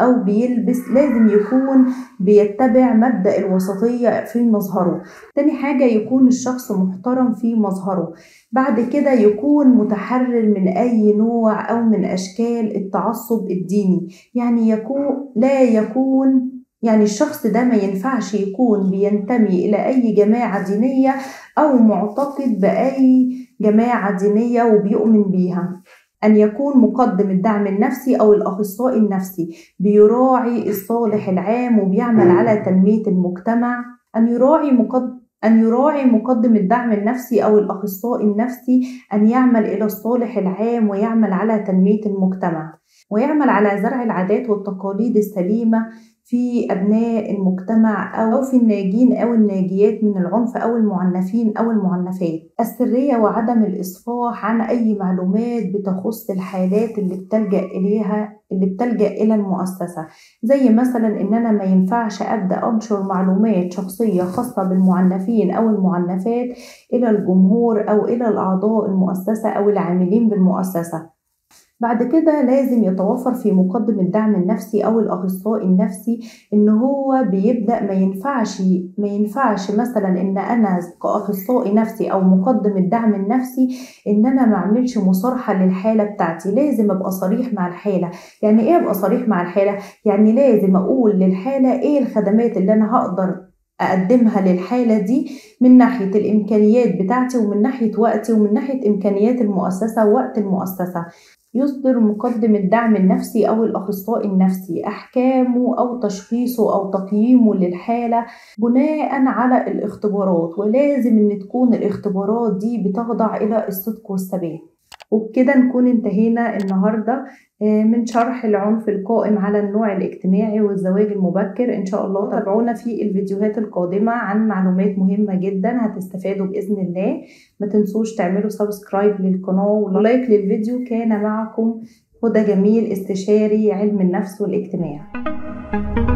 بيلبس لازم يكون بيتبع مبدأ الوسطية في مظهره تاني حاجة يكون الشخص محترم في مظهره بعد كده يكون متحرر من أي نوع أو من أشكال التعصب الديني يعني يكون لا يكون يعني الشخص ده ما ينفعش يكون بينتمي إلى أي جماعة دينية أو معتقد بأي جماعة دينية وبيؤمن بيها أن يكون مقدم الدعم النفسي أو الأخصائي النفسي بيراعي الصالح العام وبيعمل على تنمية المجتمع أن يراعي مقدم أن يراعي مقدم الدعم النفسي أو الأخصائي النفسي أن يعمل إلى الصالح العام ويعمل على تنمية المجتمع ويعمل على زرع العادات والتقاليد السليمة في أبناء المجتمع أو في الناجين أو الناجيات من العنف أو المعنفين أو المعنفات السرية وعدم الإصفاح عن أي معلومات بتخص الحالات اللي بتلجأ إليها اللي بتلجأ إلى المؤسسة زي مثلا إن أنا ما ينفعش أبدأ أنشر معلومات شخصية خاصة بالمعنفين أو المعنفات إلى الجمهور أو إلى الأعضاء المؤسسة أو العاملين بالمؤسسة بعد كده لازم يتوفر في مقدم الدعم النفسي او الاخصائي النفسي ان هو بيبدا ما ينفعش ما ينفعش مثلا ان انا كاخصائي نفسي او مقدم الدعم النفسي ان انا ما اعملش مصارحه للحاله بتاعتي لازم ابقى صريح مع الحاله يعني ايه ابقى صريح مع الحاله يعني لازم اقول للحاله ايه الخدمات اللي انا هقدر اقدمها للحاله دي من ناحيه الامكانيات بتاعتي ومن ناحيه وقتي ومن ناحيه امكانيات المؤسسه ووقت المؤسسه يصدر مقدم الدعم النفسي أو الأخصائي النفسي أحكامه أو تشخيصه أو تقييمه للحالة بناء على الاختبارات ولازم إن تكون الاختبارات دي بتخضع إلى الصدق والثبات وبكده نكون انتهينا النهاردة من شرح العنف القائم على النوع الاجتماعي والزواج المبكر إن شاء الله تابعونا في الفيديوهات القادمة عن معلومات مهمة جدا هتستفادوا بإذن الله ما تنسوش تعملوا سبسكرايب للقناة ولايك للفيديو كان معكم هدى جميل استشاري علم النفس والاجتماع